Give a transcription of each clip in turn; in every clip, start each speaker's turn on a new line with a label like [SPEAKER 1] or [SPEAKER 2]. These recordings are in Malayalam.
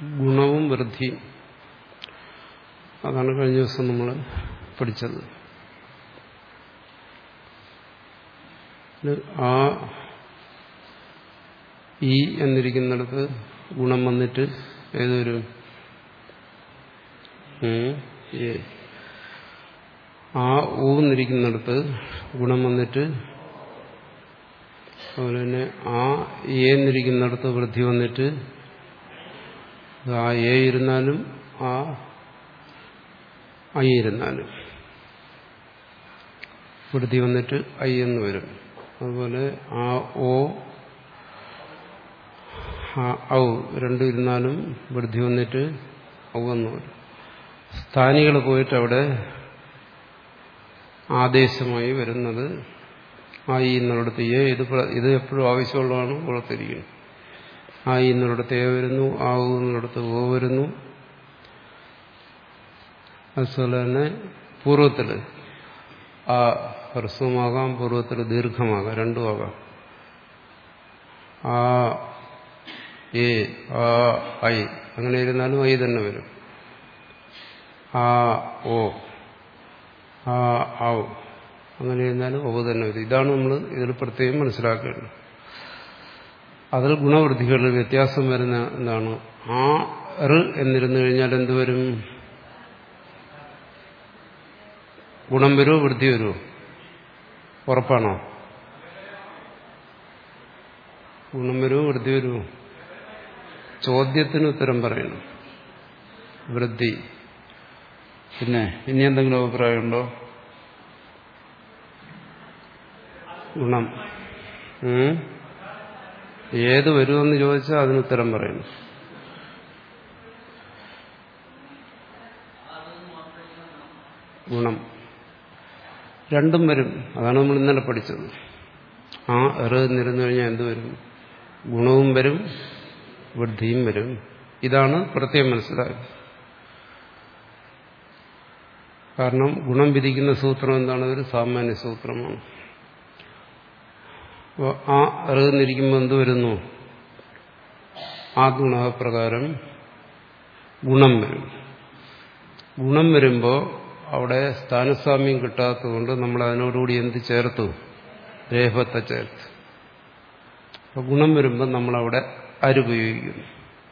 [SPEAKER 1] ഗുണവും വൃദ്ധിയും അതാണ് കഴിഞ്ഞ ദിവസം നമ്മൾ പഠിച്ചത് ആ ഈ എന്നിരിക്കുന്നിടത്ത് ഗുണം വന്നിട്ട് ഏതൊരു ഏ ആ ഊന്നിരിക്കുന്നിടത്ത് ഗുണം വന്നിട്ട് അതുപോലെ തന്നെ ആ ഏന്നിരിക്കുന്നിടത്ത് വൃദ്ധി വന്നിട്ട് ആ ഏ ഇരുന്നാലും ആ ഐ ഇരുന്നാലും വൃദ്ധി വന്നിട്ട് ഐ എന്ന് വരും അതുപോലെ ആ ഓ ആ ഔ രണ്ടും ഇരുന്നാലും വൃദ്ധി വന്നിട്ട് ഔ എന്ന് വരും സ്ഥാനികൾ പോയിട്ട് അവിടെ ആദേശമായി വരുന്നത് ആ ഈ എന്നുള്ളിടത്ത് ഏ ഇത് ഇത് എപ്പോഴും ആവശ്യമുള്ളതാണ് പുറത്തിരിക്കുന്നത് ആ ഈ എന്നുള്ളിടത്ത് ഏ വരുന്നു ആ ഊ എന്നുള്ളിടത്ത് ഓ വരുന്നു അതുപോലെ തന്നെ പൂർവ്വത്തിൽ ആ ഹ്രസ്വമാകാം പൂർവ്വത്തിൽ ദീർഘമാകാം രണ്ടും ആകാം ആ ഏ ആ ഐ അങ്ങനെ ഇരുന്നാലും ഐ തന്നെ വരും ആ ഓ ആ ഔ അങ്ങനെ ഇരുന്നാലും ഓ തന്നെ വരും ഇതാണ് നമ്മൾ ഇതിൽ പ്രത്യേകം മനസ്സിലാക്കേണ്ടത് അതിൽ ഗുണവൃദ്ധികളിൽ വ്യത്യാസം വരുന്ന എന്താണ് ആ റ് എന്നിരുന്നു കഴിഞ്ഞാൽ എന്തുവരും ഗുണം വരുമോ വൃദ്ധി വരുമോ ഉറപ്പാണോ ഗുണം വരുമോ വൃദ്ധി വരുമോ ചോദ്യത്തിന് ഉത്തരം പറയണം വൃദ്ധി പിന്നെ ഇനി എന്തെങ്കിലും അഭിപ്രായമുണ്ടോ ഗുണം ഏത് വരുമെന്ന് ചോദിച്ചാൽ അതിന് ഉത്തരം പറയണം ഗുണം രണ്ടും വരും അതാണ് നമ്മൾ ഇന്നലെ പഠിച്ചത് ആ എറ് എന്നിരുന്നു കഴിഞ്ഞാൽ എന്ത് വരും ഗുണവും വരും വൃദ്ധിയും വരും ഇതാണ് പ്രത്യേകം മനസ്സിലായത് കാരണം ഗുണം വിധിക്കുന്ന സൂത്രം എന്താണ് ഒരു സാമാന്യ സൂത്രമാണ് അപ്പോൾ ആ അറിയുന്നിരിക്കുമ്പോൾ എന്ത് വരുന്നു ആ ഗുണപ്രകാരം ഗുണം വരും ഗുണം വരുമ്പോൾ അവിടെ സ്ഥാനസ്വാമ്യം കിട്ടാത്തതുകൊണ്ട് നമ്മൾ അതിനോടുകൂടി എന്ത് ചേർത്തു രേഹത്തെ ചേർത്ത് അപ്പോൾ ഗുണം വരുമ്പോൾ നമ്മളവിടെ അരുപയോഗിക്കുന്നു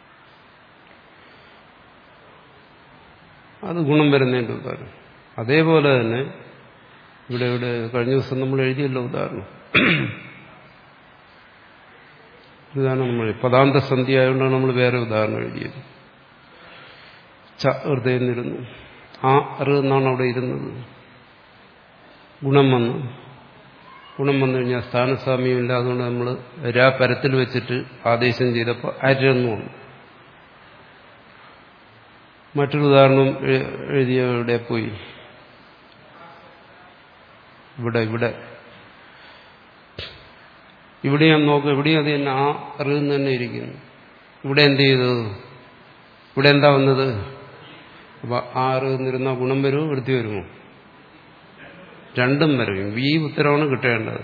[SPEAKER 1] അത് ഗുണം വരുന്നതിൻ്റെ ഉദാഹരണം അതേപോലെ തന്നെ ഇവിടെ ഇവിടെ കഴിഞ്ഞ ദിവസം നമ്മൾ എഴുതിയല്ലോ ഉദാഹരണം ഉദാഹരണം നമ്മൾ പദാന്ത സന്ധി ആയതുകൊണ്ടാണ് നമ്മൾ വേറെ ഉദാഹരണം എഴുതിയത് ച ഹൃദയം ഇരുന്നു ആ അറ് എന്നാണ് അവിടെ ഇരുന്നത് ഗുണം വന്നു ഗുണം വന്നു കഴിഞ്ഞാൽ സ്ഥാനസ്വാമ്യമില്ല അതുകൊണ്ട് നമ്മൾ രാ പരത്തിൽ വെച്ചിട്ട് ആദേശം ചെയ്തപ്പോൾ അരെന്നു വന്നു മറ്റൊരു ഉദാഹരണം എഴുതിയ ഇവിടെ പോയി ഇവിടെ ഇവിടെ ഇവിടെ ഞാൻ നോക്കും എവിടെയും അത് തന്നെ ആ അറിയുന്ന തന്നെ ഇരിക്കുന്നു ഇവിടെ എന്ത് ചെയ്തു ഇവിടെ എന്താ വന്നത് അപ്പൊ ആ അറിയുന്നിരുന്ന ഗുണം വരുമോ വൃത്തി വരുമോ രണ്ടും വരും ഈ ഉത്തരവാണ് കിട്ടേണ്ടത്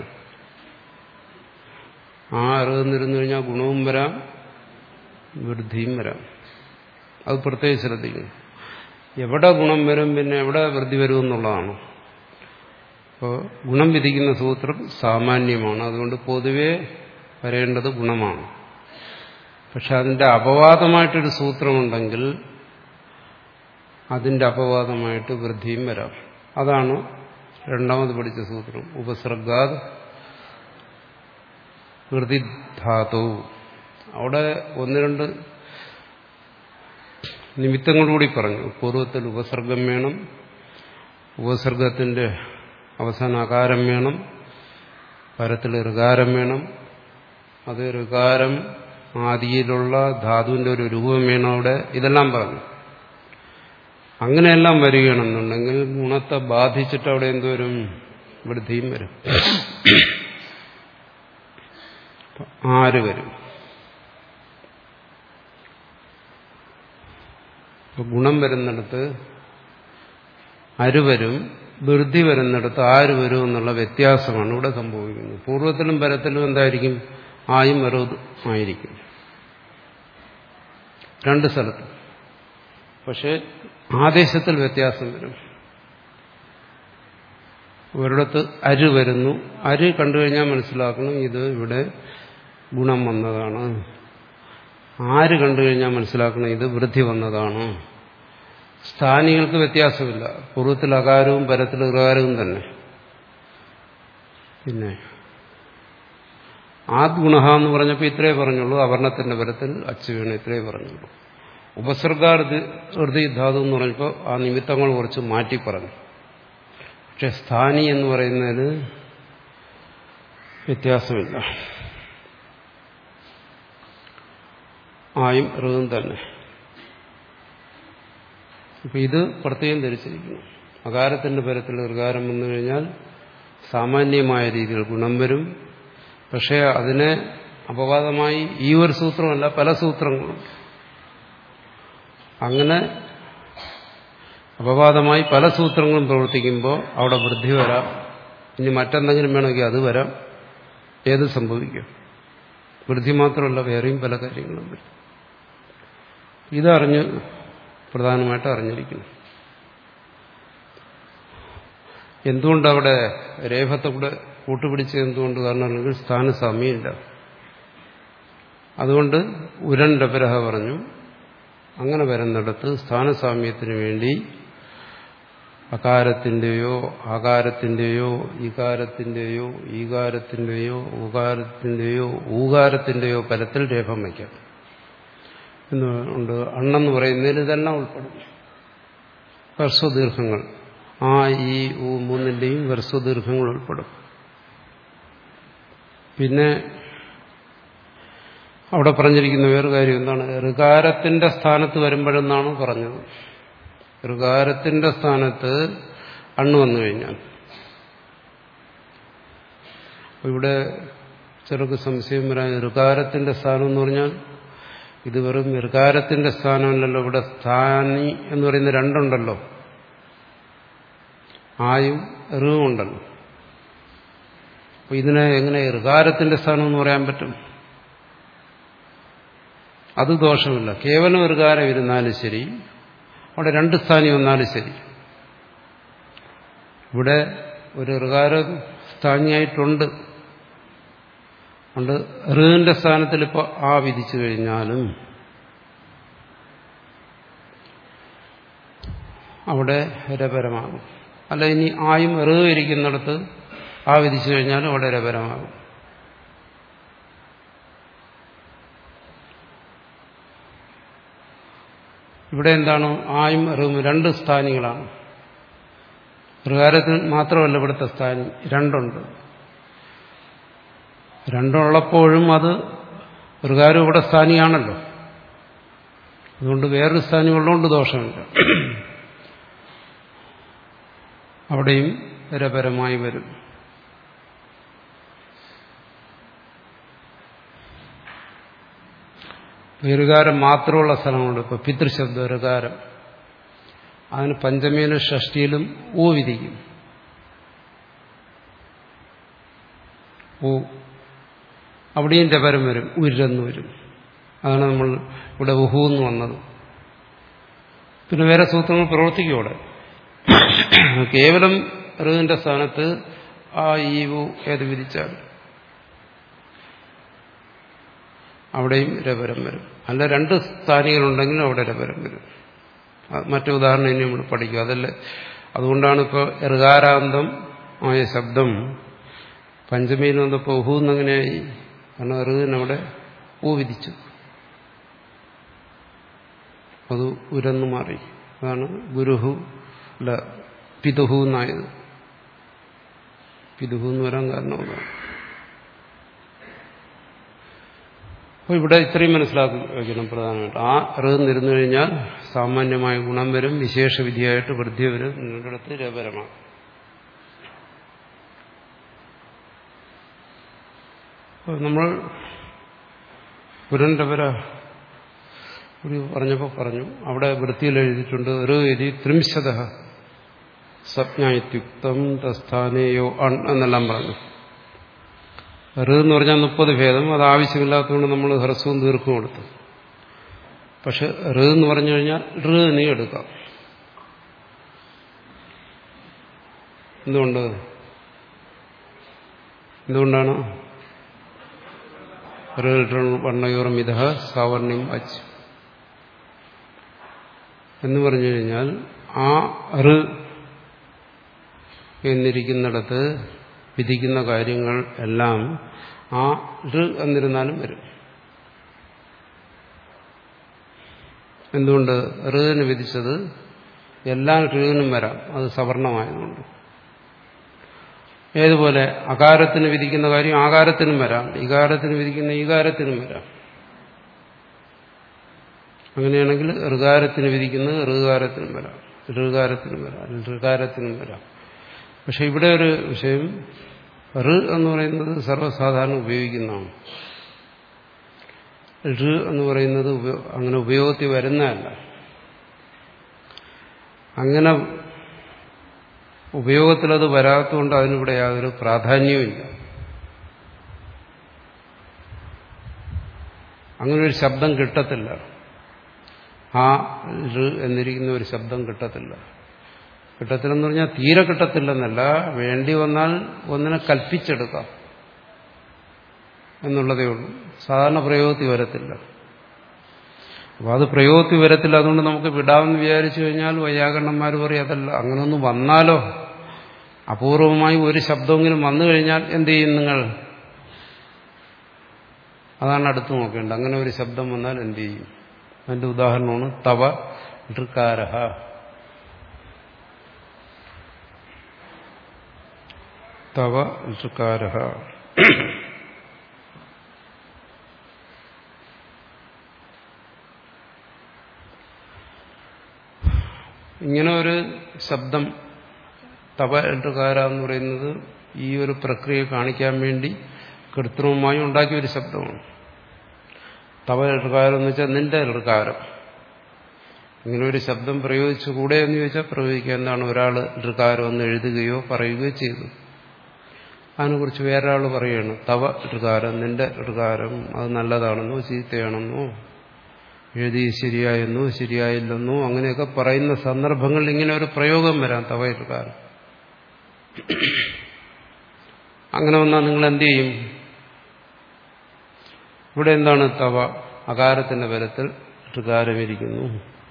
[SPEAKER 1] ആ അറിയുന്നിരുന്നു കഴിഞ്ഞാൽ ഗുണവും വരാം വൃദ്ധിയും വരാം അത് പ്രത്യേകം ശ്രദ്ധിക്കണം എവിടെ ഗുണം വരും പിന്നെ എവിടെ വൃദ്ധി വരും എന്നുള്ളതാണ് അപ്പോൾ ഗുണം വിധിക്കുന്ന സൂത്രം സാമാന്യമാണ് അതുകൊണ്ട് പൊതുവെ വരേണ്ടത് ഗുണമാണ് പക്ഷെ അതിന്റെ അപവാദമായിട്ടൊരു സൂത്രമുണ്ടെങ്കിൽ അതിന്റെ അപവാദമായിട്ട് വൃദ്ധിയും വരാം അതാണ് രണ്ടാമത് പഠിച്ച സൂത്രം ഉപസർഗാത് വൃതിധാതു അവിടെ ഒന്ന് രണ്ട് നിമിത്തങ്ങളൂടി പറഞ്ഞു പൂർവ്വത്തിൽ ഉപസർഗം വേണം ഉപസർഗത്തിന്റെ അവസാന അകാരം വേണം പരത്തിൽ ഋകാരം വേണം അത് ഋകാരം ആദിയിലുള്ള ധാതുവിന്റെ ഒരു രൂപം വേണം അവിടെ ഇതെല്ലാം പറഞ്ഞു അങ്ങനെയെല്ലാം വരികയാണെന്നുണ്ടെങ്കിൽ ഗുണത്തെ ബാധിച്ചിട്ട് അവിടെ എന്തുവരും വൃദ്ധിയും വരും ആര് വരും ഗുണം വരുന്നിടത്ത് അരുവരും വൃദ്ധി വരുന്നിടത്ത് ആര് വരും എന്നുള്ള വ്യത്യാസമാണ് ഇവിടെ സംഭവിക്കുന്നത് പൂർവ്വത്തിലും പരത്തിലും എന്തായിരിക്കും ആയും വരും ആയിരിക്കും രണ്ട് സ്ഥലത്തും പക്ഷെ ആദേശത്തിൽ വ്യത്യാസം വരും ഒരിടത്ത് അര് വരുന്നു അര് കണ്ടു കഴിഞ്ഞാൽ മനസ്സിലാക്കണം ഇത് ഇവിടെ ഗുണം വന്നതാണ് ആര് കണ്ടു കഴിഞ്ഞാൽ മനസ്സിലാക്കണം ഇത് വൃദ്ധി വന്നതാണ് സ്ഥാനികൾക്ക് വ്യത്യാസമില്ല പൂർവ്വത്തിൽ അകാരവും പരത്തിൽ ഇകാരവും തന്നെ പിന്നെ ആദ്ഗുണ എന്ന് പറഞ്ഞപ്പോൾ ഇത്രേ പറഞ്ഞുള്ളൂ അവർണത്തിന്റെ പരത്തിൽ അച്ചു വീണ് ഇത്രേ പറഞ്ഞുള്ളൂ ഉപസർഗാർദ്ധി ധാതു എന്ന് പറഞ്ഞപ്പോൾ ആ നിമിത്തങ്ങൾ കുറച്ച് മാറ്റി പറഞ്ഞു പക്ഷെ സ്ഥാനി എന്ന് പറയുന്നതിൽ വ്യത്യാസമില്ല ആയും ഋതും തന്നെ അപ്പൊ ഇത് പ്രത്യേകം ധരിച്ചിരിക്കുന്നു അകാരത്തിന്റെ പരത്തിൽ ഋകാരം വന്നു കഴിഞ്ഞാൽ സാമാന്യമായ രീതിയിൽ ഗുണം വരും പക്ഷേ അതിനെ അപവാദമായി ഈ ഒരു സൂത്രമല്ല പല സൂത്രങ്ങളുണ്ട് അങ്ങനെ അപവാദമായി പല സൂത്രങ്ങളും പ്രവർത്തിക്കുമ്പോൾ അവിടെ വൃദ്ധി വരാം ഇനി മറ്റെന്തെങ്കിലും വേണമെങ്കിൽ അത് വരാം ഏത് സംഭവിക്കും വൃദ്ധി മാത്രമല്ല വേറെയും പല കാര്യങ്ങളും വരും ഇതറിഞ്ഞ് പ്രധാനമായിട്ട് അറിഞ്ഞിരിക്കുന്നു എന്തുകൊണ്ട് അവിടെ രേഖത്തെ കൂടെ കൂട്ടുപിടിച്ചത് എന്തുകൊണ്ട് കാരണം അല്ലെങ്കിൽ സ്ഥാനസാമ്യമില്ല അതുകൊണ്ട് ഉരൻ രപരഹ പറഞ്ഞു അങ്ങനെ വരുന്നിടത്ത് സ്ഥാനസാമ്യത്തിന് വേണ്ടി അകാരത്തിന്റെയോ ആകാരത്തിന്റെയോ ഇകാരത്തിന്റെയോ ഈകാരത്തിന്റെയോ ഉകാരത്തിന്റെയോ ഊകാരത്തിന്റെയോ പരത്തിൽ രേഖം വയ്ക്കാം എന്നുണ്ട് അണ്ണെന്ന് പറയുന്നതിൽ ഇതെല്ലാം ഉൾപ്പെടും ഹ്രസ്വദീർഘങ്ങൾ ആ ഈ ഊ മൂന്നിന്റെയും ഹ്രസ്വദീർഘങ്ങൾ ഉൾപ്പെടും പിന്നെ അവിടെ പറഞ്ഞിരിക്കുന്ന വേറൊരു കാര്യം എന്താണ് ഋകാരത്തിന്റെ സ്ഥാനത്ത് വരുമ്പോഴെന്നാണ് പറഞ്ഞത് ഋകാരത്തിന്റെ സ്ഥാനത്ത് അണ്ണ് വന്നു കഴിഞ്ഞാൽ ഇവിടെ ചെറുക്ക് സംശയം വരാൻ ഋകാരത്തിന്റെ സ്ഥാനം എന്ന് പറഞ്ഞാൽ ഇത് വെറും ഋകാരത്തിന്റെ സ്ഥാനമല്ലല്ലോ ഇവിടെ സ്ഥാനി എന്ന് പറയുന്ന രണ്ടുണ്ടല്ലോ ആയും ഋവും ഉണ്ടല്ലോ അപ്പൊ ഇതിനെ എങ്ങനെ ഋകാരത്തിന്റെ സ്ഥാനം എന്ന് പറയാൻ പറ്റും അത് ദോഷമില്ല കേവലം ഋകാരം ഇരുന്നാലും ശരി അവിടെ രണ്ട് സ്ഥാനി വന്നാലും ശരി ഇവിടെ ഒരു ഋകാരം സ്ഥാനിയായിട്ടുണ്ട് അതുകൊണ്ട് ഋവിന്റെ സ്ഥാനത്തിൽ ഇപ്പോൾ ആ വിധിച്ചു കഴിഞ്ഞാലും അവിടെ രപരമാകും അല്ല ഇനി ആയും ഋ ഇരിക്കുന്നിടത്ത് ആ വിധിച്ചു കഴിഞ്ഞാലും അവിടെ രപരമാകും ഇവിടെ എന്താണ് ആയും ഋവും രണ്ട് സ്ഥാനികളാണ് ഋകാരത്തിൽ മാത്രമല്ല ഇവിടുത്തെ സ്ഥാനി രണ്ടുണ്ട് രണ്ടുള്ളപ്പോഴും അത് ഋകാരം ഇവിടെ സ്ഥാനിയാണല്ലോ അതുകൊണ്ട് വേറൊരു സ്ഥാനി ഉള്ളതുകൊണ്ട് ദോഷമില്ല അവിടെയും രപരമായി വരും ഋകാരം മാത്രമുള്ള സ്ഥലമുണ്ട് ഇപ്പൊ പിതൃശബ്ദ ഋകാരം അതിന് പഞ്ചമിയിലും ഷഷ്ടിയിലും ഊ വിധിക്കും ഊ അവിടെയും രപരം വരും ഉരെന്ന് വരും അതാണ് നമ്മൾ ഇവിടെ ഉഹു എന്ന് വന്നത് പിന്നെ വേറെ സൂത്രങ്ങൾ പ്രവർത്തിക്കും അവിടെ കേവലം ഋവിന്റെ സ്ഥാനത്ത് ആ ഈ ഉ ഏത് വിധിച്ചാൽ അവിടെയും രപരം വരും അല്ല രണ്ട് സ്ഥാനികളുണ്ടെങ്കിലും അവിടെ രപരം വരും മറ്റു ഉദാഹരണം ഇനി നമ്മൾ പഠിക്കും അതല്ലേ അതുകൊണ്ടാണ് ഇപ്പോൾ എറുകാരാന്തം ആയ ശബ്ദം പഞ്ചമിയിൽ വന്നപ്പോൾ ഉഹു എന്നങ്ങനെയായി കാരണം എറുകിനവിടെ ഊ വിധിച്ചു അത് ഉരന്നു മാറി അതാണ് ഗുരുഹു അല്ല പിതുഹു എന്നായത് പിതുഹു എന്ന് വരാൻ കാരണം അതാണ് അപ്പോൾ ഇവിടെ ഇത്രയും മനസ്സിലാക്കി വയ്ക്കണം പ്രധാനമായിട്ട് ആ ഋന്നിരുന്നു കഴിഞ്ഞാൽ സാമാന്യമായ ഗുണം വരും വിശേഷ വിധിയായിട്ട് വൃദ്ധി വരും നിങ്ങളുടെ രപരമാണ് നമ്മൾ പുരന്തപര ഒരു പറഞ്ഞപ്പോൾ പറഞ്ഞു അവിടെ വൃത്തിയിൽ എഴുതിയിട്ടുണ്ട് ഒരു എതി ത്രിംശത സ്വപ്നായുക്തം തസ്ഥാനേയോ അൺ എന്നെല്ലാം പറഞ്ഞു ഋ എന്ന് പറഞ്ഞാൽ മുപ്പത് ഭേദം അത് ആവശ്യമില്ലാത്തതുകൊണ്ട് നമ്മൾ ഹ്രസ്വവും ദീർഘവും എടുത്തു പക്ഷെ ഋ എന്ന് പറഞ്ഞു കഴിഞ്ഞാൽ ഋ നീ എടുക്കാം എന്തുകൊണ്ട് എന്തുകൊണ്ടാണ് വർണ്ണയോറും ഇത സാവർണ്യം അച്ച് എന്ന് പറഞ്ഞു കഴിഞ്ഞാൽ ആ ഋ എന്നിരിക്കുന്നിടത്ത് വിധിക്കുന്ന കാര്യങ്ങൾ എല്ലാം ആ ഋ എന്നിരുന്നാലും വരും എന്തുകൊണ്ട് ഋന് വിധിച്ചത് എല്ലാ ഋനും വരാം അത് സവർണമായതുകൊണ്ട് ഏതുപോലെ അകാരത്തിന് വിധിക്കുന്ന കാര്യം ആകാരത്തിനും വരാം ഇകാരത്തിന് വിധിക്കുന്ന ഈകാരത്തിനും വരാം അങ്ങനെയാണെങ്കിൽ ഋകാരത്തിന് വിധിക്കുന്നത് ഋകാരത്തിനും വരാം ഋകാരത്തിനും വരാം ഋകാരത്തിനും വരാം പക്ഷെ ഇവിടെ ഒരു വിഷയം ഋ എന്ന് പറയുന്നത് സർവ്വസാധാരണ ഉപയോഗിക്കുന്നതാണ് ഋ എന്ന് പറയുന്നത് അങ്ങനെ ഉപയോഗത്തിൽ വരുന്നതല്ല അങ്ങനെ ഉപയോഗത്തിലത് വരാത്തതുകൊണ്ട് അതിനിവിടെ യാതൊരു പ്രാധാന്യവുമില്ല അങ്ങനെ ഒരു ശബ്ദം കിട്ടത്തില്ല ആ ഋ എന്നിരിക്കുന്ന ഒരു ശബ്ദം കിട്ടത്തില്ല കിട്ടത്തില്ലെന്ന് പറഞ്ഞാൽ തീരെ കിട്ടത്തില്ലെന്നല്ല വേണ്ടി വന്നാൽ ഒന്നിനെ കൽപ്പിച്ചെടുക്കാം എന്നുള്ളതേ ഉള്ളൂ സാധാരണ പ്രയോഗത്തിൽ വരത്തില്ല അപ്പോൾ അത് പ്രയോഗത്തിൽ വരത്തില്ല അതുകൊണ്ട് നമുക്ക് വിടാമെന്ന് വിചാരിച്ചു കഴിഞ്ഞാൽ വൈയാകരണന്മാർ പറയും അതല്ല അങ്ങനൊന്ന് വന്നാലോ അപൂർവമായി ഒരു ശബ്ദമെങ്കിലും വന്നു കഴിഞ്ഞാൽ എന്ത് ചെയ്യും നിങ്ങൾ അതാണ് അടുത്ത് നോക്കേണ്ടത് അങ്ങനെ ഒരു ശബ്ദം വന്നാൽ എന്ത് ചെയ്യും അതിന്റെ ഉദാഹരണമാണ് തവ ഋകാരഹ തവ ഋകാരഹ ഇങ്ങനെ ഒരു ശബ്ദം തപ എട്ടുകാര എന്ന് പറയുന്നത് ഈ ഒരു പ്രക്രിയ കാണിക്കാൻ വേണ്ടി കൃത്രിമമായി ഉണ്ടാക്കിയ ഒരു ശബ്ദമാണ് തവ എട്ടുകാരം എന്ന് വെച്ചാൽ നിന്റെ ഋകാരം ഇങ്ങനെ ഒരു ശബ്ദം പ്രയോഗിച്ചുകൂടെ എന്ന് ചോദിച്ചാൽ പ്രയോഗിക്കുക എന്താണ് ഒരാൾ ഋകാരം എന്ന് എഴുതുകയോ പറയുകയോ ചെയ്തു അതിനെക്കുറിച്ച് വേറൊരാൾ പറയുകയാണ് തവ ഋകാരം നിന്റെ ഋകാരം അത് നല്ലതാണെന്നോ ചീത്തയാണെന്നോ എഴുതി ശരിയായെന്നോ ശരിയായില്ലെന്നോ അങ്ങനെയൊക്കെ പറയുന്ന സന്ദർഭങ്ങളിൽ ഇങ്ങനെ ഒരു പ്രയോഗം വരാം തവയൽക്കാരൻ അങ്ങനെ വന്നാൽ നിങ്ങൾ എന്ത് ചെയ്യും ഇവിടെ എന്താണ് തവ അകാരത്തിന്റെ ബലത്തിൽ ഋകാരമിരിക്കുന്നു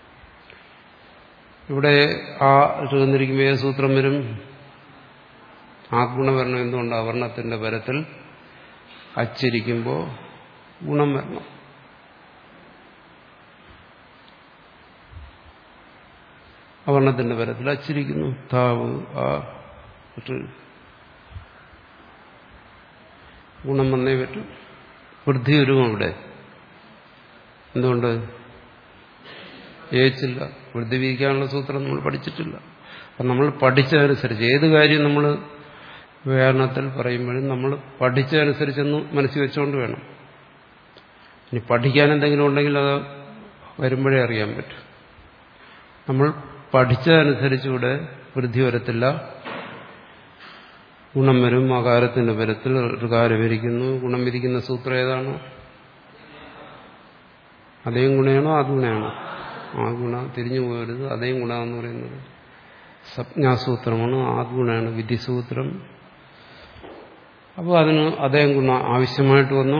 [SPEAKER 1] ഇവിടെ ആ ഋന്നിരിക്കുമ്പോൾ ഏത് സൂത്രം വരും ആ ഗുണവരണം എന്തുകൊണ്ട് അവർണത്തിന്റെ ബലത്തിൽ അച്ചിരിക്കുമ്പോൾ ഗുണം വരണം അവർണത്തിന്റെ പരത്തിൽ അച്ചിരിക്കുന്നു താവ് ആ ഗുണം വന്നേ പറ്റും വൃദ്ധി വരും അവിടെ എന്തുകൊണ്ട് ജയിച്ചില്ല വൃദ്ധി വിധിക്കാനുള്ള സൂത്രം നമ്മൾ പഠിച്ചിട്ടില്ല അപ്പം നമ്മൾ പഠിച്ചതനുസരിച്ച് ഏത് കാര്യം നമ്മൾ വ്യാകരണത്തിൽ പറയുമ്പോഴും നമ്മൾ പഠിച്ചതനുസരിച്ചൊന്ന് മനസ്സിൽ വെച്ചുകൊണ്ട് വേണം ഇനി പഠിക്കാൻ എന്തെങ്കിലും ഉണ്ടെങ്കിൽ അത് വരുമ്പോഴേ അറിയാൻ പറ്റും നമ്മൾ പഠിച്ചതനുസരിച്ചുകൂടെ വൃദ്ധി വരത്തില്ല ഗുണം വരും ആകാരത്തിന്റെ ബലത്തിൽ ഋകാരം വിരിക്കുന്നു ഗുണം വിരിക്കുന്ന സൂത്രം ഏതാണ് അതേ ഗുണയാണോ ആ ഗുണയാണോ ആ ഗുണ തിരിഞ്ഞു പോകരുത് അതേ ഗുണ എന്ന് പറയുന്നത് സംജ്ഞാസൂത്രമാണ് ആ ഗുണയാണ് വിധിസൂത്രം അപ്പോൾ അതിന് അതേ ഗുണ ആവശ്യമായിട്ട് വന്നു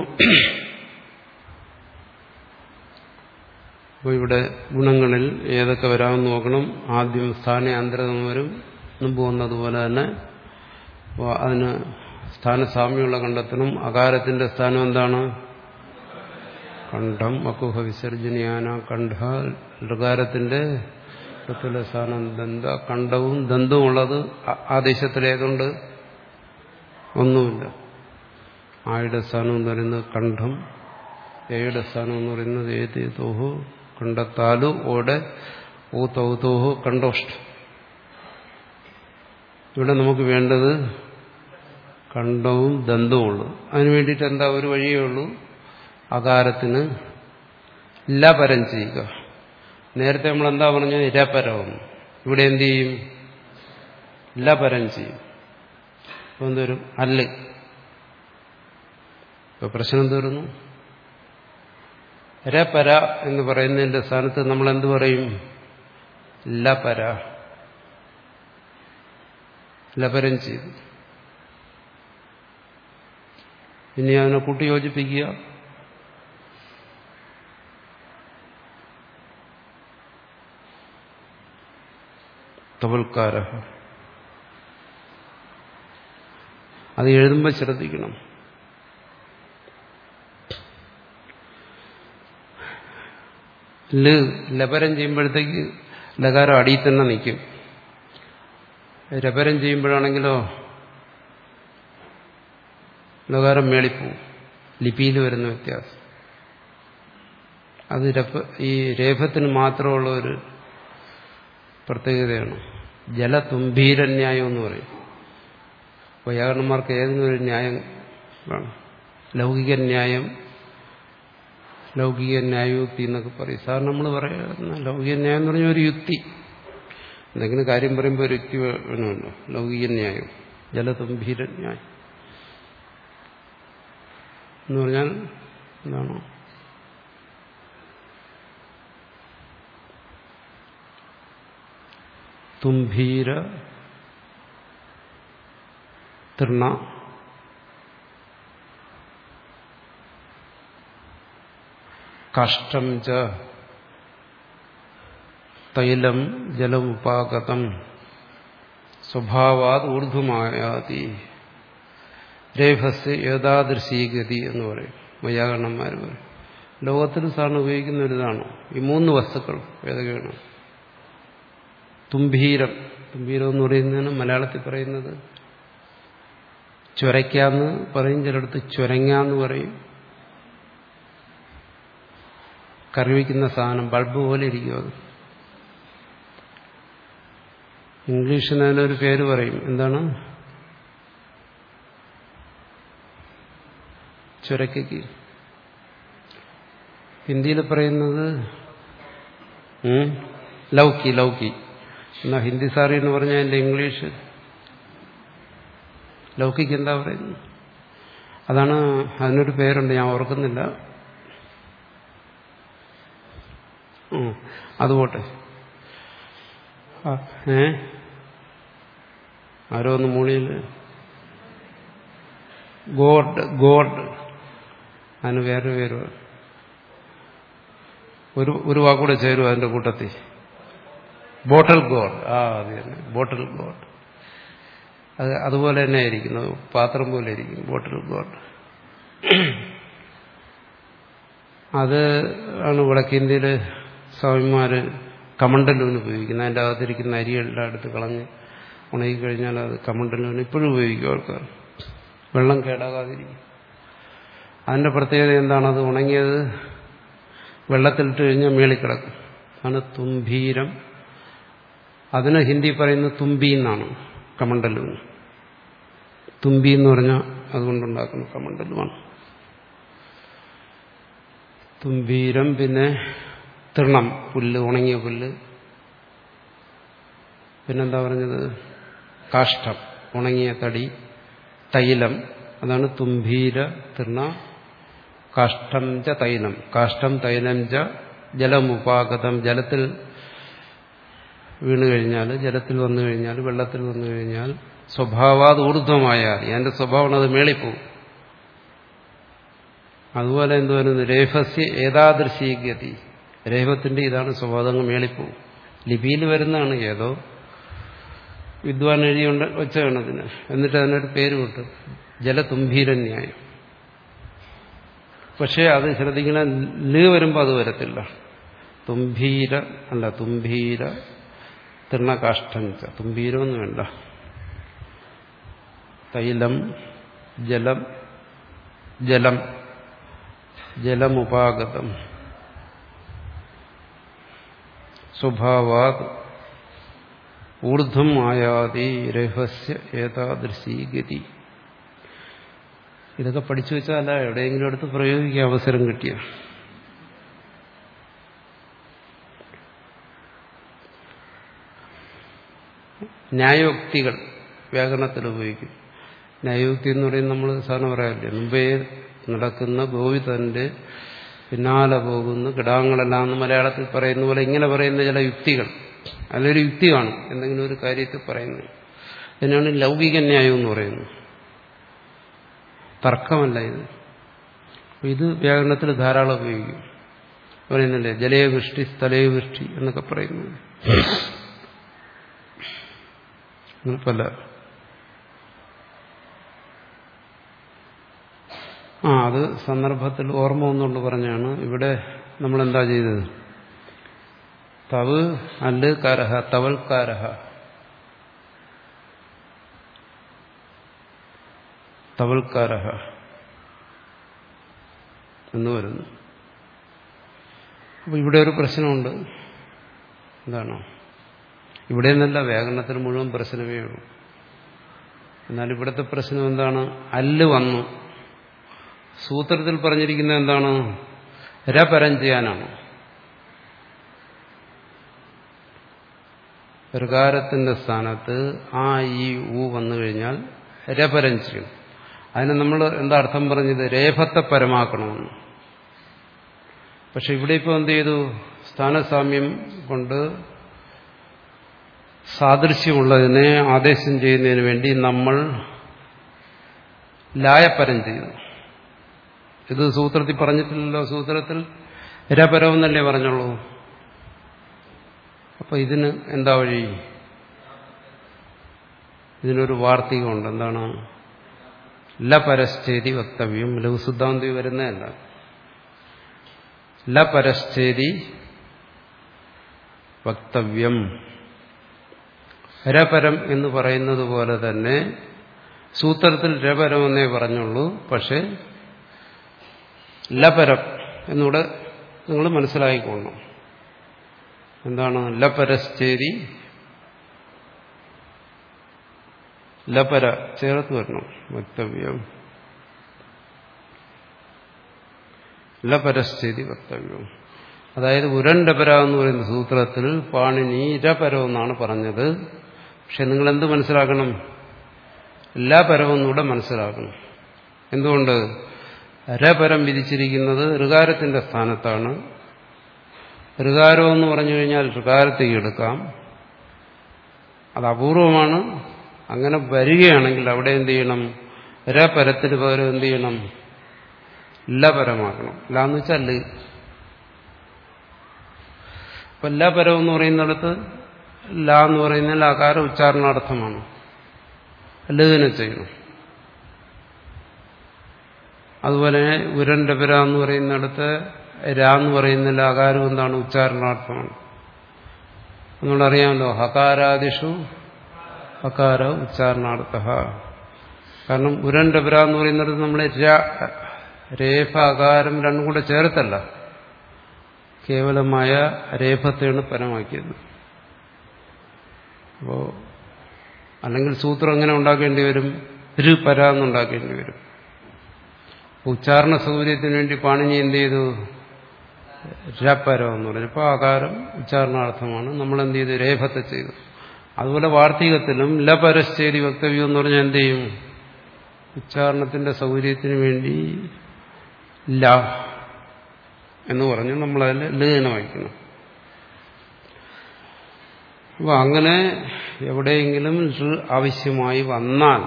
[SPEAKER 1] അപ്പോൾ ഇവിടെ ഗുണങ്ങളിൽ ഏതൊക്കെ വരാമെന്ന് നോക്കണം ആദ്യം സ്ഥാനാന്തരം വരും മുമ്പ് വന്നതുപോലെ തന്നെ അപ്പോൾ അതിന് സ്ഥാനസാമ്യമുള്ള കണ്ടെത്തണം അകാരത്തിന്റെ സ്ഥാനം എന്താണ് കണ്ഠം അക്കുഹ വിസർജനയാന കണ്ഠ ഋകാരത്തിന്റെ സ്ഥാനം ദന്ത കണ്ഠവും ദന്തവും ഉള്ളത് ആദേശത്തിലേതുണ്ട് ഒന്നുമില്ല ആയുടെ സ്ഥാനം എന്ന് പറയുന്നത് കണ്ഠം എയുടെ സ്ഥാനം എന്ന് പറയുന്നത് ഏത് തോഹു കണ്ടെത്താലു ഓടെ ഓ തൗതോഹു കണ്ടോഷ്ടം ഇവിടെ നമുക്ക് വേണ്ടത് കണ്ഠവും ദന്തവും ഉള്ളു അതിനു വേണ്ടിയിട്ട് എന്താ ഒരു വഴിയേ ഉള്ളൂ അകാരത്തിന് ലപരം ചെയ്യുക നേരത്തെ നമ്മൾ എന്താ പറഞ്ഞത് ഇരപരമെന്ന് ഇവിടെ എന്ത് ചെയ്യും ലപരം ചെയ്യും അപ്പൊ എന്തോരും അല്ല് ഇപ്പൊ പ്രശ്നം തീർന്നു രപര എന്ന് പറയുന്നതിന്റെ സ്ഥാനത്ത് നമ്മൾ എന്തു പറയും ലപര ലപരം ചെയ്തു ഇനി അതിനെ കൂട്ടി യോജിപ്പിക്കുക തവൽക്കാര അത് എഴുതുമ്പോൾ ശ്രദ്ധിക്കണം ല് ലപരം ചെയ്യുമ്പോഴത്തേക്ക് ലകാരം അടിയിൽ തന്നെ നിൽക്കും രപരം ചെയ്യുമ്പോഴാണെങ്കിലോ ലകാരം മേളിപ്പോവും ലിപിയിൽ വരുന്ന വ്യത്യാസം അത് രപ ഈ രേഖത്തിന് മാത്രമുള്ള ഒരു പ്രത്യേകതയാണ് ജലതുംഭീരന്യായം എന്ന് പറയും വൈയാകരണന്മാർക്ക് ഏതെങ്കിലും ഒരു ന്യായം വേണം ലൗകിക ന്യായം ലൗകിക ന്യായയുക്തി എന്നൊക്കെ പറയും സാർ നമ്മൾ പറയുന്ന ലൗകിക ന്യായം എന്ന് പറഞ്ഞാൽ ഒരു യുക്തി എന്തെങ്കിലും കാര്യം പറയുമ്പോൾ ഒരു യുക്തി വേണമല്ലോ ലൗകിക ന്യായം ജലതുംഭീര ന്യായം എന്ന് പറഞ്ഞാൽ എന്താണ് തുംഭീര തൃണ കഷ്ടം ച തൈലം ജലമുപാഗതം സ്വഭാവാത് ഊർധ്വമായാതി രേഖസ് ഏതാദൃശീഗതി എന്ന് പറയും വൈയാകരണന്മാർ പറയും ലോകത്തിൽ സാറിന് ഉപയോഗിക്കുന്ന ഒരിതാണ് ഈ മൂന്ന് വസ്തുക്കൾ ഏതൊക്കെയാണ് തുംഭീരം തുംഭീരം എന്ന് പറയുന്നതിന് മലയാളത്തിൽ പറയുന്നത് ചുരയ്ക്കാന്ന് പറയും ചിലടത്ത് ചുരങ്ങാന്ന് പറയും കറിവയ്ക്കുന്ന സാധനം ബൾബ് പോലെ ഇരിക്കും അത് ഇംഗ്ലീഷിന് അതിനൊരു പേര് പറയും എന്താണ് ചുരക്കയ്ക്ക് ഹിന്ദിയിൽ പറയുന്നത് ലൗക്കി ലൗക്കി എന്നാ ഹിന്ദി സാറി എന്ന് പറഞ്ഞാൽ എൻ്റെ ഇംഗ്ലീഷ് ലൗകിക്ക് എന്താ പറയുന്നത് അതാണ് അതിനൊരു പേരുണ്ട് ഞാൻ ഓർക്കുന്നില്ല അതുപോട്ടെ ഏ ആരോ ഒന്ന് മൂളിയിൽ ഗോഡ് ഗോഡ് അതിന് വേറെ പേര് ഒരു ഒരു വാക്കൂടെ ചേരും അതിന്റെ കൂട്ടത്തിൽ ബോട്ടൽ ഗോഡ് ആ അത് തന്നെ ബോട്ടൽ ഗോഡ് അത് അതുപോലെ തന്നെ ആയിരിക്കുന്നത് പാത്രം പോലെ ഇരിക്കും ബോട്ടൽ ഗോഡ് അത് ആണ് വടക്കേന്ത്യയിൽ സ്വാമിമാര് കമണ്ടലൂന് ഉപയോഗിക്കുന്നത് അതിൻ്റെ അകത്തിരിക്കുന്ന അരികളുടെ അടുത്ത് കളഞ്ഞ് ഉണങ്ങിക്കഴിഞ്ഞാൽ അത് കമണ്ടലൂന് ഇപ്പോഴും ഉപയോഗിക്കും ആൾക്കാർ വെള്ളം കേടാകാതിരിക്കും അതിന്റെ പ്രത്യേകത എന്താണ് അത് ഉണങ്ങിയത് വെള്ളത്തിലിട്ട് കഴിഞ്ഞാൽ മേളിക്കിടക്കും ആണ് തുംഭീരം അതിന് ഹിന്ദി പറയുന്നത് തുമ്പി എന്നാണ് കമണ്ടലുവിന് തുമ്പി എന്ന് പറഞ്ഞാൽ അതുകൊണ്ടുണ്ടാക്കുന്ന കമണ്ടലുമാണ് തുമ്പീരം പിന്നെ തൃണം പുല്ല് ഉണങ്ങിയ പുല്ല് പിന്നെന്താ പറഞ്ഞത് കാഷ്ടം ഉണങ്ങിയ തടി തൈലം അതാണ് തുമ്പീര തൃണ കാഷ്ടം ച തൈലം കാഷ്ടം തൈലം ച ജലമുപാഗതം ജലത്തിൽ വീണു കഴിഞ്ഞാൽ ജലത്തിൽ വന്നു കഴിഞ്ഞാൽ വെള്ളത്തിൽ വന്നു കഴിഞ്ഞാൽ സ്വഭാവാത് ഊർധ്വമായാൽ എന്റെ സ്വഭാവം അത് മേളിപ്പോവും അതുപോലെ എന്ത് വരുന്നു രേഫസ്യ ഏതാദൃശീഗതി രേഫത്തിന്റെ ഇതാണ് സ്വഭാവം മേളിപ്പോവും ലിപിയിൽ വരുന്നതാണ് ഏതോ വിദ്വാൻ എഴുതിയുണ്ട് വെച്ചാണ് ഇതിന് എന്നിട്ട് അതിനൊരു പേര് വിട്ടു ജലതുംഭീരന്യായം പക്ഷേ അത് ശ്രദ്ധിക്കണം ല് വരുമ്പോൾ അത് വരത്തില്ല തുംഭീര അല്ല തുംഭീര തൃണകാഷ്ടം തുംഭീരമൊന്നും വേണ്ട തൈലം ജലം ജലം ജലമുപാഗതം സ്വഭാവാത് ഊർധ്വം ആയാതി രഹസ്യ ഏതാദൃശീ ഗതി ഇതൊക്കെ പഠിച്ചു വെച്ചാൽ എവിടെയെങ്കിലും അടുത്ത് പ്രയോഗിക്കാൻ അവസരം കിട്ടിയ ന്യായോക്തികൾ വ്യാകരണത്തിൽ ഉപയോഗിക്കും ന്യായോക്തി എന്ന് പറയുന്നത് നമ്മൾ സാധാരണ പറയാറില്ലേ മുമ്പേ നടക്കുന്ന ഗോവിതന്റെ പിന്നാലെ പോകുന്നു കിടാങ്ങളെല്ലാം എന്ന് മലയാളത്തിൽ പറയുന്ന പോലെ ഇങ്ങനെ പറയുന്ന ചില യുക്തികൾ അതിലൊരു യുക്തി കാണും എന്തെങ്കിലും ഒരു കാര്യത്തിൽ പറയുന്നത് ഇതിനാണ് ലൗകിക ന്യായം എന്ന് പറയുന്നത് തർക്കമല്ല ഇത് ഇത് വ്യാകരണത്തിൽ ധാരാളം ഉപയോഗിക്കും പറയുന്നില്ലേ ജലയ വൃഷ്ടി സ്ഥലയ വൃഷ്ടി എന്നൊക്കെ പറയുന്നു പല ആ അത് സന്ദർഭത്തിൽ ഓർമ്മ ഒന്നുകൊണ്ട് പറഞ്ഞാണ് ഇവിടെ നമ്മൾ എന്താ ചെയ്തത് തവ് അല്ല് കാരഹ തവൽ കാരഹ തവൽക്കാരഹ എന്ന് വരുന്നു അപ്പൊ ഇവിടെ ഒരു പ്രശ്നമുണ്ട് എന്താണ് ഇവിടെ നിന്നല്ല വ്യാകരണത്തിൽ മുഴുവൻ പ്രശ്നമേ ഉള്ളൂ എന്നാൽ ഇവിടുത്തെ പ്രശ്നം എന്താണ് അല്ല് വന്നു സൂത്രത്തിൽ പറഞ്ഞിരിക്കുന്നത് എന്താണ് രപരം ചെയ്യാനാണ് പ്രകാരത്തിന്റെ സ്ഥാനത്ത് ആ ഈ ഊ വന്നു കഴിഞ്ഞാൽ രപരം ചെയ്യും അതിന് നമ്മൾ എന്താ അർത്ഥം പറഞ്ഞത് രേഫത്തെ പരമാക്കണമെന്ന് പക്ഷെ ഇവിടെ ഇപ്പോൾ എന്ത് ചെയ്തു സ്ഥാനസാമ്യം കൊണ്ട് സാദൃശ്യമുള്ളതിനെ ആദേശം ചെയ്യുന്നതിന് വേണ്ടി നമ്മൾ ലായപരം ചെയ്തു ഇത് സൂത്രത്തിൽ പറഞ്ഞിട്ടില്ലല്ലോ സൂത്രത്തിൽ രപരം എന്നല്ലേ പറഞ്ഞുള്ളൂ അപ്പൊ ഇതിന് എന്താ വഴി ഇതിനൊരു വാർത്തികമുണ്ട് എന്താണ് ലപരശ്ചേരി വക്തവ്യം ലഘുസിദ്ധാന്തി വരുന്നതല്ല ലപരശ്ചേരി വക്തവ്യം രപരം എന്ന് പറയുന്നത് പോലെ തന്നെ സൂത്രത്തിൽ രപരം എന്നേ പറഞ്ഞുള്ളൂ പക്ഷെ ലപരം എന്നൂടെ നിങ്ങൾ മനസ്സിലാക്കിക്കൊള്ളണം എന്താണ് ലപരശ്ചേരി ലപര ചേർത്ത് വരണം വക്തവ്യം ലപരശ്ചേരി വക്തവ്യം അതായത് ഉരണ്ടപര എന്ന് പറയുന്ന സൂത്രത്തിൽ പാണിനി രപരം എന്നാണ് പറഞ്ഞത് പക്ഷെ നിങ്ങൾ എന്ത് മനസ്സിലാക്കണം ലപരം എന്നൂടെ മനസ്സിലാക്കണം എന്തുകൊണ്ട് രപരം വിധിച്ചിരിക്കുന്നത് ഋകാരത്തിന്റെ സ്ഥാനത്താണ് ഋകാരം എന്ന് പറഞ്ഞു കഴിഞ്ഞാൽ ഋകാരത്തേക്ക് എടുക്കാം അത് അപൂർവമാണ് അങ്ങനെ വരികയാണെങ്കിൽ അവിടെ എന്ത് ചെയ്യണം രപരത്തിന് പകരം എന്ത് ചെയ്യണം ലപരമാക്കണം ല എന്ന് വെച്ചാൽ ല് അപ്പൊ ലപരം എന്ന് പറയുന്നിടത്ത് ല എന്ന് പറയുന്നതിൽ ആകാര ഉച്ചാരണാർത്ഥമാണ് ലതിനെ ചെയ്യണം അതുപോലെ ഉരന്റെ പര എന്ന് പറയുന്നിടത്ത് രാ എന്ന് പറയുന്നതിൽ ആകാരം എന്താണ് ഉച്ചാരണാർത്ഥമാണ് നമ്മളറിയാമല്ലോ ഹകാരാദിഷു ഹകാര ഉച്ചാരണാർത്ഥ കാരണം ഉരന്റെ പര എന്ന് പറയുന്നിടത്ത് നമ്മൾ രേഫ അകാരം രണ്ടും കൂടെ ചേർത്തല്ല കേവലമായ രേഫത്തെയാണ് പരമാക്കിയത് അപ്പോ അല്ലെങ്കിൽ സൂത്രം എങ്ങനെ ഉണ്ടാക്കേണ്ടി വരും രു പര എന്നുണ്ടാക്കേണ്ടി വരും ഉച്ചാരണ സൗകര്യത്തിന് വേണ്ടി പാണിനി എന്ത് ചെയ്തു രപരം എന്ന് പറഞ്ഞു അപ്പോൾ ആകാരം ഉച്ചാരണാർത്ഥമാണ് നമ്മൾ എന്ത് ചെയ്തു രേഫത്തെ ചെയ്തു അതുപോലെ വാർത്തികത്തിലും ലപരശ്ചേരി വക്തവ്യം എന്ന് പറഞ്ഞാൽ എന്ത് ചെയ്യും ഉച്ചാരണത്തിന്റെ സൗകര്യത്തിന് വേണ്ടി ല എന്ന് പറഞ്ഞു നമ്മളതിൽ ലേന വയ്ക്കണം അപ്പോൾ അങ്ങനെ എവിടെയെങ്കിലും ആവശ്യമായി വന്നാൽ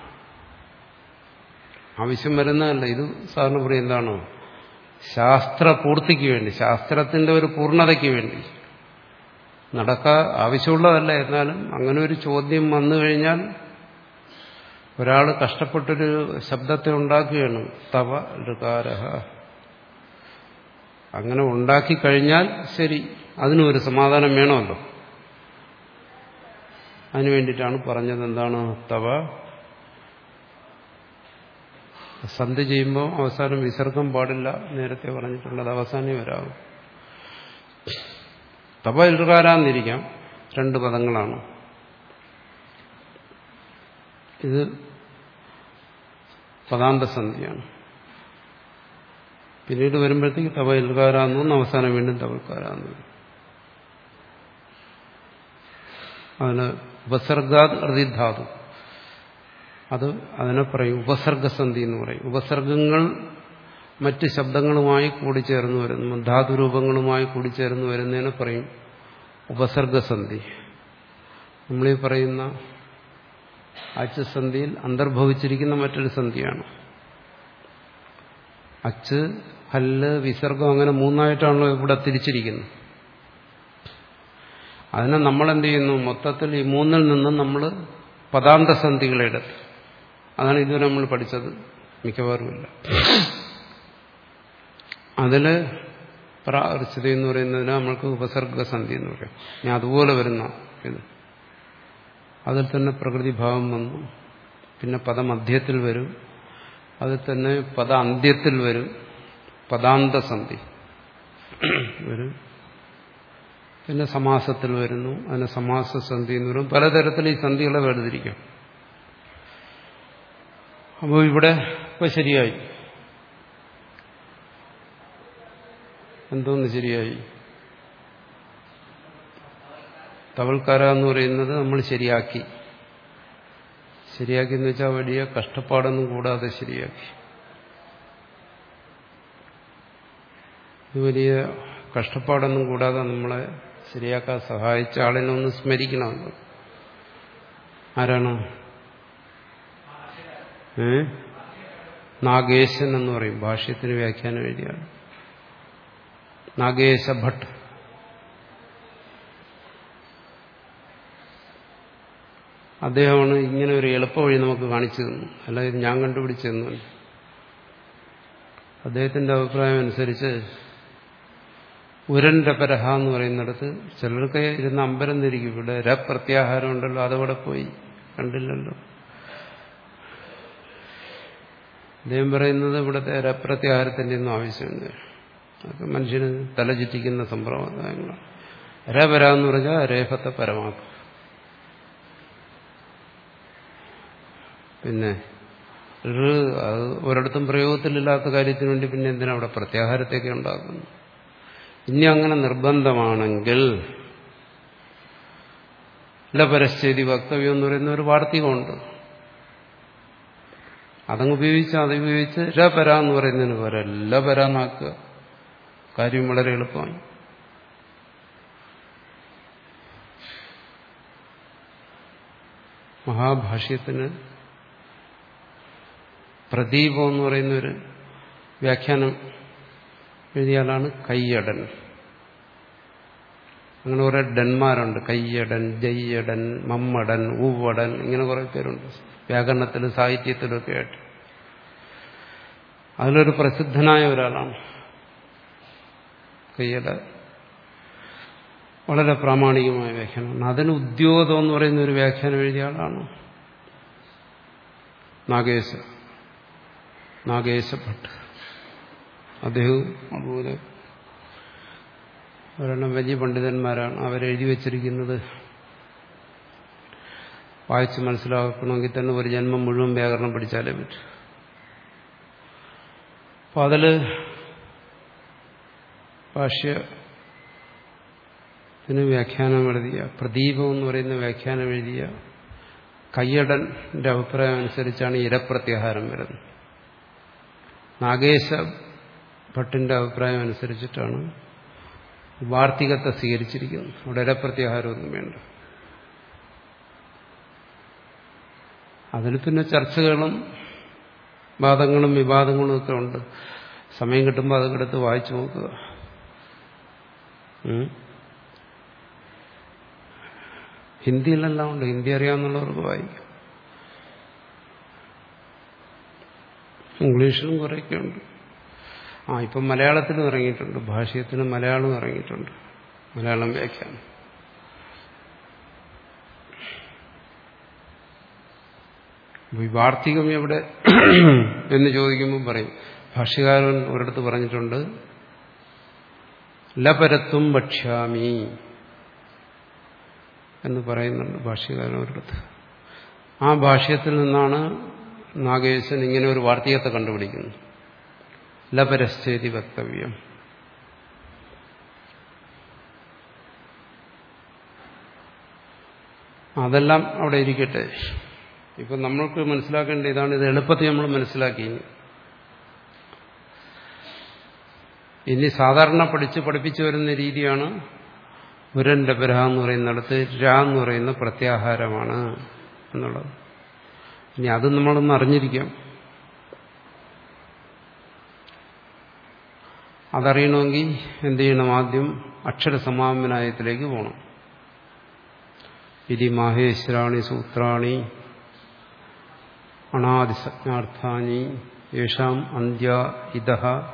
[SPEAKER 1] ആവശ്യം വരുന്നതല്ല ഇത് സാറിന് പറയും എന്താണ് ശാസ്ത്ര പൂർത്തിക്ക് വേണ്ടി ശാസ്ത്രത്തിന്റെ ഒരു പൂർണ്ണതയ്ക്ക് വേണ്ടി നടക്കാ ആവശ്യമുള്ളതല്ല എന്നാലും അങ്ങനെ ഒരു ചോദ്യം വന്നു കഴിഞ്ഞാൽ ഒരാൾ കഷ്ടപ്പെട്ടൊരു ശബ്ദത്തെ ഉണ്ടാക്കുകയാണ് തവ ഋകാരഹ അങ്ങനെ ഉണ്ടാക്കി കഴിഞ്ഞാൽ ശരി അതിനും ഒരു സമാധാനം വേണമല്ലോ അതിനു വേണ്ടിയിട്ടാണ് പറഞ്ഞത് എന്താണ് തവ സന്ധി ചെയ്യുമ്പോൾ അവസാനം വിസർഗം പാടില്ല നേരത്തെ പറഞ്ഞിട്ടുള്ളത് അവസാനം വരാവും തപ ഇൽകാരാന്നിരിക്കാം രണ്ട് പദങ്ങളാണ് ഇത് പദാന്തസന്ധിയാണ് പിന്നീട് വരുമ്പോഴത്തേക്ക് തവ ഇൽകാരാന്ന് തോന്നുന്നു അവസാനം വീണ്ടും തവൽക്കാരാന്ന് വരും അതിന് ഉപസർഗാത് അർദിധാതു അത് അതിനെ പറയും ഉപസർഗസന്ധി എന്ന് പറയും ഉപസർഗങ്ങൾ മറ്റ് ശബ്ദങ്ങളുമായി കൂടിച്ചേർന്ന് വരുന്നു ധാതുരൂപങ്ങളുമായി കൂടിച്ചേർന്ന് വരുന്നതിനെ പറയും ഉപസർഗസന്ധി നമ്മളീ പറയുന്ന അച്ചുസന്ധിയിൽ അന്തർഭവിച്ചിരിക്കുന്ന മറ്റൊരു സന്ധിയാണ് അച്ച് ഹല്ല് വിസർഗം അങ്ങനെ മൂന്നായിട്ടാണല്ലോ ഇവിടെ തിരിച്ചിരിക്കുന്നത് അതിനെ നമ്മൾ എന്ത് ചെയ്യുന്നു മൊത്തത്തിൽ ഈ മൂന്നിൽ നിന്നും നമ്മൾ പദാന്തസന്ധികളെ എടുത്തു അതാണ് ഇതുവരെ നമ്മൾ പഠിച്ചത് മിക്കവാറുമില്ല അതിൽ പ്രാർച്ചിത എന്ന് പറയുന്നതിന് നമ്മൾക്ക് ഉപസർഗസന്ധി എന്ന് പറയും ഞാൻ അതുപോലെ വരുന്ന ഇത് അതിൽ തന്നെ പ്രകൃതിഭാവം വന്നു പിന്നെ പദമധ്യത്തിൽ വരും അതിൽ തന്നെ പദ അന്ത്യത്തിൽ വരും പദാന്തസന്ധി വരും പിന്നെ സമാസത്തിൽ വരുന്നു അതിന് സമാസസന്ധി എന്ന് പറയും പലതരത്തിൽ ഈ സന്ധികളെ വേർതിരിക്കാം അപ്പോൾ ഇവിടെ ഇപ്പൊ ശരിയായി എന്തോന്ന് ശരിയായി തവൾക്കാര എന്ന് പറയുന്നത് നമ്മൾ ശരിയാക്കി ശരിയാക്കി എന്ന് വെച്ചാൽ വലിയ കഷ്ടപ്പാടൊന്നും കൂടാതെ ശരിയാക്കി ഇത് വലിയ കഷ്ടപ്പാടൊന്നും കൂടാതെ നമ്മളെ ശരിയാക്കാൻ സഹായിച്ച ആളിനെ ഒന്ന് സ്മരിക്കണമല്ലോ ആരാണ് ഏ നാഗേശൻ എന്ന് പറയും ഭാഷ്യത്തിന് വ്യാഖ്യാനം എഴുതിയാണ് നാഗേശ ഭട്ട് അദ്ദേഹമാണ് ഇങ്ങനെ ഒരു എളുപ്പ വഴി നമുക്ക് കാണിച്ചു തന്നു അല്ലാതെ ഞാൻ കണ്ടുപിടിച്ചതെന്നല്ല അദ്ദേഹത്തിന്റെ അഭിപ്രായം അനുസരിച്ച് ഉരന്റെ പരഹ എന്ന് പറയുന്നിടത്ത് ചിലർക്ക് ഇരുന്ന് അമ്പരം തിരിക്കും ഇവിടെ രപ്രത്യാഹാരം ഉണ്ടല്ലോ അതവിടെ പോയി കണ്ടില്ലല്ലോ അദ്ദേഹം പറയുന്നത് ഇവിടുത്തെ രപ്രത്യാഹാരത്തിന്റെ ഒന്നും ആവശ്യമില്ല അതൊക്കെ മനുഷ്യന് തലചുറ്റിക്കുന്ന സമ്പ്രദായങ്ങളാണ് രപര എന്ന് പറഞ്ഞാൽ രേഫത്തെ പരമാക്കും പിന്നെ ഒരു അത് ഒരിടത്തും പ്രയോഗത്തിലില്ലാത്ത കാര്യത്തിന് വേണ്ടി പിന്നെ എന്തിനാ അവിടെ പ്രത്യാഹാരത്തെയൊക്കെ ഉണ്ടാക്കുന്നു ഇനി അങ്ങനെ നിർബന്ധമാണെങ്കിൽ ലപരശ്ചേതി വക്തവ്യം എന്ന് പറയുന്ന ഒരു വാർത്തകമുണ്ട് അതങ്ങ് ഉപയോഗിച്ച് അത് ഉപയോഗിച്ച് രപര എന്ന് പറയുന്നതിന് പോലെ ലപര എന്നാക്കുക കാര്യം വളരെ എളുപ്പമായി മഹാഭാഷ്യത്തിന് പ്രദീപം എന്ന് പറയുന്ന ഒരു വ്യാഖ്യാനം എഴുതിയാലാണ് കയ്യടൻ അങ്ങനെ കുറെ ഡന്മാരുണ്ട് കയ്യടൻ ജയ്യടൻ മമ്മടൻ ഊവടൻ ഇങ്ങനെ കുറെ പേരുണ്ട് വ്യാകരണത്തിലും സാഹിത്യത്തിലും ഒക്കെ ആയിട്ട് അതിലൊരു പ്രസിദ്ധനായ ഒരാളാണ് കയ്യട വളരെ പ്രാമാണികമായ വ്യാഖ്യാനമാണ് അതിന് ഉദ്യോഗം എന്ന് പറയുന്ന ഒരു വ്യാഖ്യാനം എഴുതിയ ആളാണ് നാഗേശ നാഗേശ ഭട്ട് അദ്ദേഹവും അതുപോലെ ഒരെണ്ണം വലിയ പണ്ഡിതന്മാരാണ് അവരെഴുതി വച്ചിരിക്കുന്നത് വായിച്ച് മനസ്സിലാക്കണമെങ്കിൽ തന്നെ ഒരു ജന്മം മുഴുവൻ വ്യാകരണം പഠിച്ചാലേ പറ്റും അപ്പം അതിൽ ഭാഷ്യത്തിന് വ്യാഖ്യാനം എഴുതിയ പ്രദീപം എന്ന് പറയുന്ന വ്യാഖ്യാനം എഴുതിയ കയ്യടന്റെ അഭിപ്രായം അനുസരിച്ചാണ് ഇരപ്രത്യാഹാരം വരുന്നത് നാഗേശ ഭട്ടിന്റെ അഭിപ്രായം അനുസരിച്ചിട്ടാണ് വാർത്തികത്തെ സ്വീകരിച്ചിരിക്കുന്നത് അവിടെ ഇരപ്രത്യാഹാരമൊന്നും വേണ്ട അതിൽ പിന്നെ ചർച്ചകളും വാദങ്ങളും വിവാദങ്ങളും ഒക്കെ ഉണ്ട് സമയം കിട്ടുമ്പോൾ അതൊക്കെ എടുത്ത് വായിച്ചു നോക്കുക ഹിന്ദിയിലെല്ലാം ഉണ്ട് ഹിന്ദി അറിയാവുന്നവർക്ക് വായിക്കും ഇംഗ്ലീഷിലും കുറേയൊക്കെ ഉണ്ട് ആ ഇപ്പം മലയാളത്തിലും ഇറങ്ങിയിട്ടുണ്ട് ഭാഷ്യത്തിന് മലയാളം ഇറങ്ങിയിട്ടുണ്ട് മലയാളം വ്യാഖ്യാനം ഈ വാർത്തികം എവിടെ എന്ന് ചോദിക്കുമ്പോൾ പറയും ഭാഷ്യകാരൻ ഒരിടത്ത് പറഞ്ഞിട്ടുണ്ട് ലപരത്വം ഭക്ഷ്യാമി എന്ന് പറയുന്നുണ്ട് ഭാഷ്യകാരൻ ഒരിടത്ത് ആ ഭാഷ്യത്തിൽ നിന്നാണ് നാഗേശൻ ഇങ്ങനെ ഒരു വാർത്തകത്തെ കണ്ടുപിടിക്കുന്നത് ലപരശ്ചേതി വക്തവ്യം അതെല്ലാം അവിടെ ഇരിക്കട്ടെ ഇപ്പം നമ്മൾക്ക് മനസ്സിലാക്കേണ്ട ഇതാണ് ഇത് എളുപ്പത്തിൽ നമ്മൾ മനസ്സിലാക്കി ഇനി സാധാരണ പഠിച്ച് പഠിപ്പിച്ചു വരുന്ന രീതിയാണ് ഉരന്റെ പരഹ എന്ന് പറയുന്നിടത്ത് രാ എന്ന് പറയുന്ന പ്രത്യാഹാരമാണ് എന്നുള്ളത് ഇനി അത് നമ്മളൊന്ന് അറിഞ്ഞിരിക്കാം അതറിയണമെങ്കിൽ എന്ത് ചെയ്യണം ആദ്യം അക്ഷരസമാപനായത്തിലേക്ക് പോകണം ഇതി മാഹേശ്വരാണി സൂത്രാണി അണാദിസജ്ഞാർത്ഥാനി യേഷാം അന്ത്യ ഇത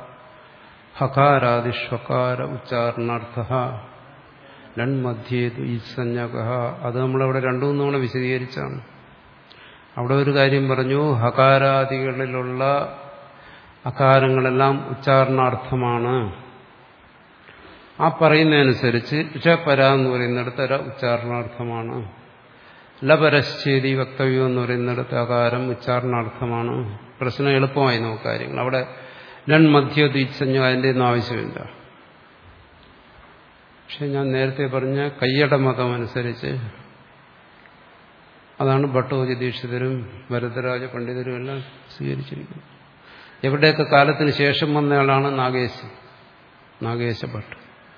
[SPEAKER 1] ഹകാരാദിഷ്വകാര ഉച്ചാരണാർത്ഥ ലൺമധ്യേതു ഈസഞ്ജക അത് നമ്മളവിടെ രണ്ടു മൂന്ന് തവണ വിശദീകരിച്ചാണ് അവിടെ ഒരു കാര്യം പറഞ്ഞു ഹകാരാദികളിലുള്ള അകാരങ്ങളെല്ലാം ഉച്ചാരണാർത്ഥമാണ് ആ പറയുന്നതനുസരിച്ച് ഇഷപര എന്ന് പറയുന്നിടത്ത് ഒരു ഉച്ചാരണാർത്ഥമാണ് ലപരശ്ചേതി വക്തവ്യം എന്ന് പറയുന്നിടത്ത് അകാരം ഉച്ചാരണാർത്ഥമാണ് പ്രശ്നം എളുപ്പമായി നമുക്ക് കാര്യങ്ങൾ അവിടെ ലൺ മധ്യ ദീക്ഷഞ്ഞ അതിൻ്റെ ഒന്നും ആവശ്യമില്ല പക്ഷെ ഞാൻ നേരത്തെ പറഞ്ഞ കയ്യട മതം അനുസരിച്ച് അതാണ് ഭട്ടോജി ദീക്ഷിതരും ഭരതരാജ പണ്ഡിതരും എല്ലാം സ്വീകരിച്ചിരിക്കുന്നത് എവിടെയൊക്കെ കാലത്തിന് ശേഷം വന്നയാളാണ് നാഗേശ് നാഗേശ ഭട്ട്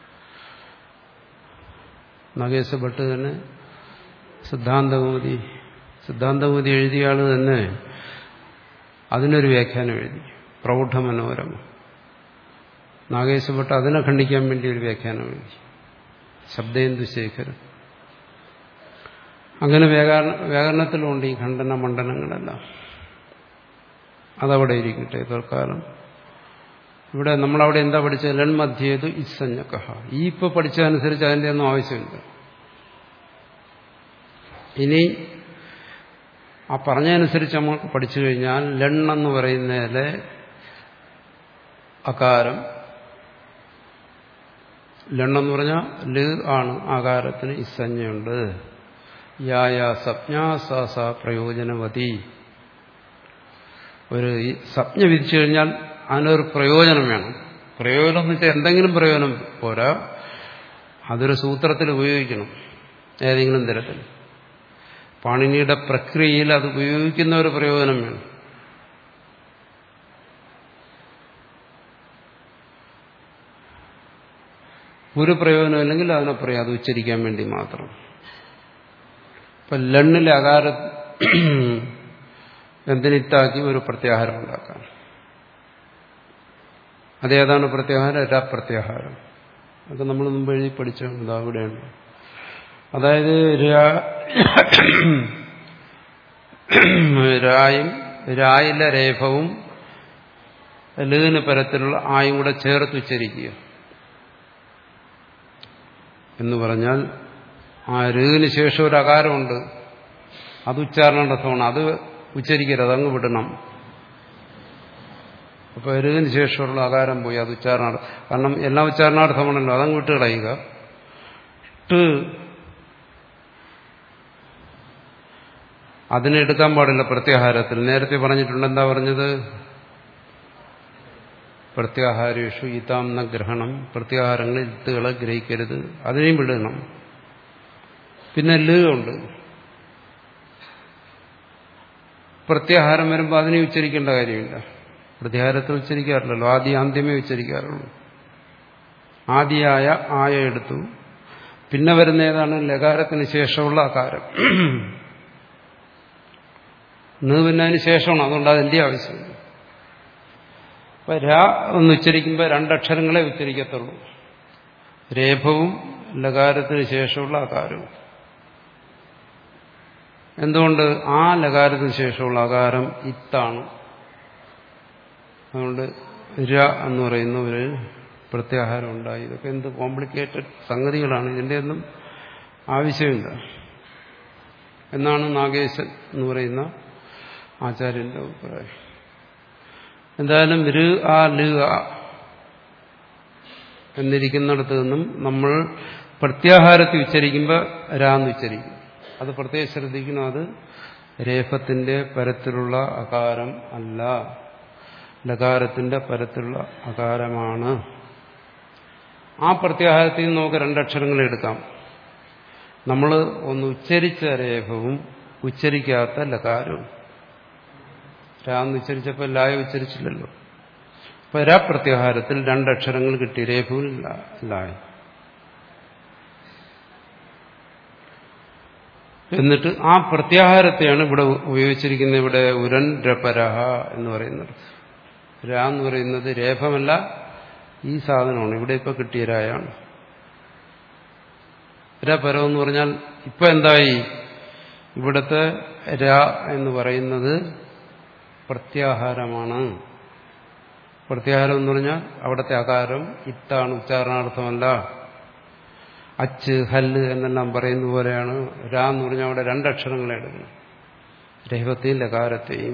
[SPEAKER 1] നാഗേശ ഭട്ട് തന്നെ സിദ്ധാന്തകൗമുദി സിദ്ധാന്തകൗമുദി എഴുതിയ ആൾ തന്നെ അതിനൊരു വ്യാഖ്യാനം എഴുതി പ്രൗഢ മനോരമ നാഗേശ ഭട്ട് അതിനെ ഖണ്ഡിക്കാൻ വേണ്ടി ഒരു വ്യാഖ്യാനം എഴുതി ശബ്ദേന്ദു ശേഖരൻ അങ്ങനെ വ്യാകരണ വ്യാകരണത്തിലുണ്ട് ഈ ഖണ്ഡന മണ്ഡലങ്ങളെല്ലാം അതവിടെ ഇരിക്കട്ടെ തൽക്കാലം ഇവിടെ നമ്മളവിടെ എന്താ പഠിച്ചത് ലൺമധ്യേതു ഇസഞ്ഞക്കഹ ഈ ഇപ്പൊ പഠിച്ചതനുസരിച്ച് അതിൻ്റെ ഒന്നും ആവശ്യമില്ല ഇനി ആ പറഞ്ഞതനുസരിച്ച് നമ്മൾ പഠിച്ചു കഴിഞ്ഞാൽ ലണ്ണെന്ന് പറയുന്നതിലെ അകാരം ലണ്ണെന്ന് പറഞ്ഞാൽ ല് ആണ് ആകാരത്തിന് ഇസഞ്ഞയുണ്ട് യായ സപ്ഞാസാസ പ്രയോജനവതി ഒരു സപ്ഞ വിധിച്ചു കഴിഞ്ഞാൽ അതിനൊരു പ്രയോജനം വേണം പ്രയോജനം എന്ന് വെച്ചാൽ എന്തെങ്കിലും പ്രയോജനം പോരാ അതൊരു സൂത്രത്തിൽ ഉപയോഗിക്കണം ഏതെങ്കിലും തരത്തിൽ പാണിനിയുടെ പ്രക്രിയയിൽ അത് ഉപയോഗിക്കുന്ന ഒരു പ്രയോജനം വേണം ഒരു പ്രയോജനമില്ലെങ്കിൽ അതിനെ പറയാം അത് ഉച്ചരിക്കാൻ വേണ്ടി മാത്രം ഇപ്പൊ ലണ്ണിലെ അകാര എന്തിനിത്താക്കി ഒരു പ്രത്യാഹാരം ഉണ്ടാക്കാൻ അതേതാണ് പ്രത്യാഹാരം രപ്രത്യാഹാരം അതൊക്കെ നമ്മൾ മുമ്പ് എഴുതി പഠിച്ചാണ് ഇതാ അവിടെയാണ് അതായത് രായും രായിലെ രേഖവും ലീന് പരത്തിലുള്ള ആയും കൂടെ ചേർത്ത് ഉച്ചരിക്കുക എന്ന് പറഞ്ഞാൽ ആ ഋവിന് ശേഷം ഒരു അകാരമുണ്ട് അത് ഉച്ചാരണർത്ഥമാണ് അത് ഉച്ചരിക്കരുത് അങ്ങ് വിടണം അപ്പൊ ഋവിന് ശേഷമുള്ള അകാരം പോയി അത് ഉച്ചാരണ കാരണം എല്ലാ ഉച്ചാരണാർത്ഥമാണല്ലോ അതങ്ങ് വിട്ട് കളയുക ട്ട് അതിനെ എടുക്കാൻ പാടില്ല പ്രത്യാഹാരത്തിൽ നേരത്തെ പറഞ്ഞിട്ടുണ്ട് എന്താ പറഞ്ഞത് പ്രത്യാഹാരേഷു ഇതാംന ഗ്രഹണം പ്രത്യാഹാരങ്ങളിൽ ഇത്തുകളെ ഗ്രഹിക്കരുത് അതിനെയും വിടണം പിന്നെ ല് ഉണ്ട് പ്രത്യാഹാരം വരുമ്പോൾ അതിനെ ഉച്ചരിക്കേണ്ട കാര്യമില്ല പ്രത്യാഹാരത്തിൽ ഉച്ചരിക്കാറില്ലല്ലോ ആദ്യ ആദ്യമേ ഉച്ചരിക്കാറുള്ളൂ ആദിയായ ആയ എടുത്തു പിന്നെ വരുന്ന ഏതാണ് ലകാരത്തിന് ശേഷമുള്ള അകാരം ന് പിന്നെ അതിന് ശേഷമാണ് അതുകൊണ്ട് അതിൻ്റെ ആവശ്യമില്ല അപ്പൊ ര എന്ന് ഉച്ചരിക്കുമ്പോൾ രണ്ടക്ഷരങ്ങളെ ഉച്ചരിക്കത്തുള്ളൂ രേഖവും ലകാരത്തിന് ശേഷമുള്ള അകാരവും എന്തുകൊണ്ട് ആ ലകാരത്തിന് ശേഷമുള്ള അകാരം ഇത്താണ് അതുകൊണ്ട് ര എന്ന് പറയുന്ന ഒരു പ്രത്യാഹാരം ഉണ്ടായി ഇതൊക്കെ എന്ത് കോംപ്ലിക്കേറ്റഡ് സംഗതികളാണ് ഇതിൻ്റെ ഒന്നും ആവശ്യമില്ല എന്നാണ് നാഗേശൻ എന്ന് പറയുന്ന ആചാര്യന്റെ അഭിപ്രായം എന്തായാലും ര് ആ ല് ആ എന്നിരിക്കുന്നിടത്ത് നിന്നും നമ്മൾ പ്രത്യാഹാരത്തിൽ ഉച്ചരിക്കുമ്പോൾ രാന്ന് ഉച്ചരിക്കും അത് പ്രത്യേകം ശ്രദ്ധിക്കണം അത് രേഫത്തിന്റെ പരത്തിലുള്ള അകാരം അല്ല ലകാരത്തിന്റെ പരത്തിലുള്ള അകാരമാണ് ആ പ്രത്യാഹാരത്തിൽ നിന്ന് നമുക്ക് രണ്ടക്ഷരങ്ങൾ എടുക്കാം നമ്മൾ ഒന്ന് ഉച്ചരിച്ച രേഖവും ഉച്ചരിക്കാത്ത ലകാരവും രാന്ന് ഉച്ചരിച്ചപ്പോൾ ലായ ഉച്ചരിച്ചില്ലല്ലോ പരാപ്രത്യാഹാരത്തിൽ രണ്ടക്ഷരങ്ങൾ കിട്ടി രേഖുവിൽ ലായി എന്നിട്ട് ആ പ്രത്യാഹാരത്തെയാണ് ഇവിടെ ഉപയോഗിച്ചിരിക്കുന്നത് ഇവിടെ ഉരൻ രപരഹ എന്ന് പറയുന്നത് രാ എന്ന് പറയുന്നത് രേഖമല്ല ഈ സാധനമാണ് ഇവിടെ ഇപ്പൊ കിട്ടിയ രായാണ് രപരം എന്ന് പറഞ്ഞാൽ ഇപ്പൊ എന്തായി ഇവിടുത്തെ രാ എന്ന് പറയുന്നത് പ്രത്യാഹാരമാണ് പ്രത്യാഹാരം എന്ന് പറഞ്ഞാൽ അവിടുത്തെ അകാരം ഇത്താണ് ഉച്ചാരണാർത്ഥമല്ല അച്ച് ഹല്ല് എന്നെല്ലാം പറയുന്ന പോലെയാണ് രാ എന്ന് പറഞ്ഞാൽ അവിടെ രണ്ടക്ഷരങ്ങളെ എടുക്കണം രഹവത്തെയും ലകാരത്തെയും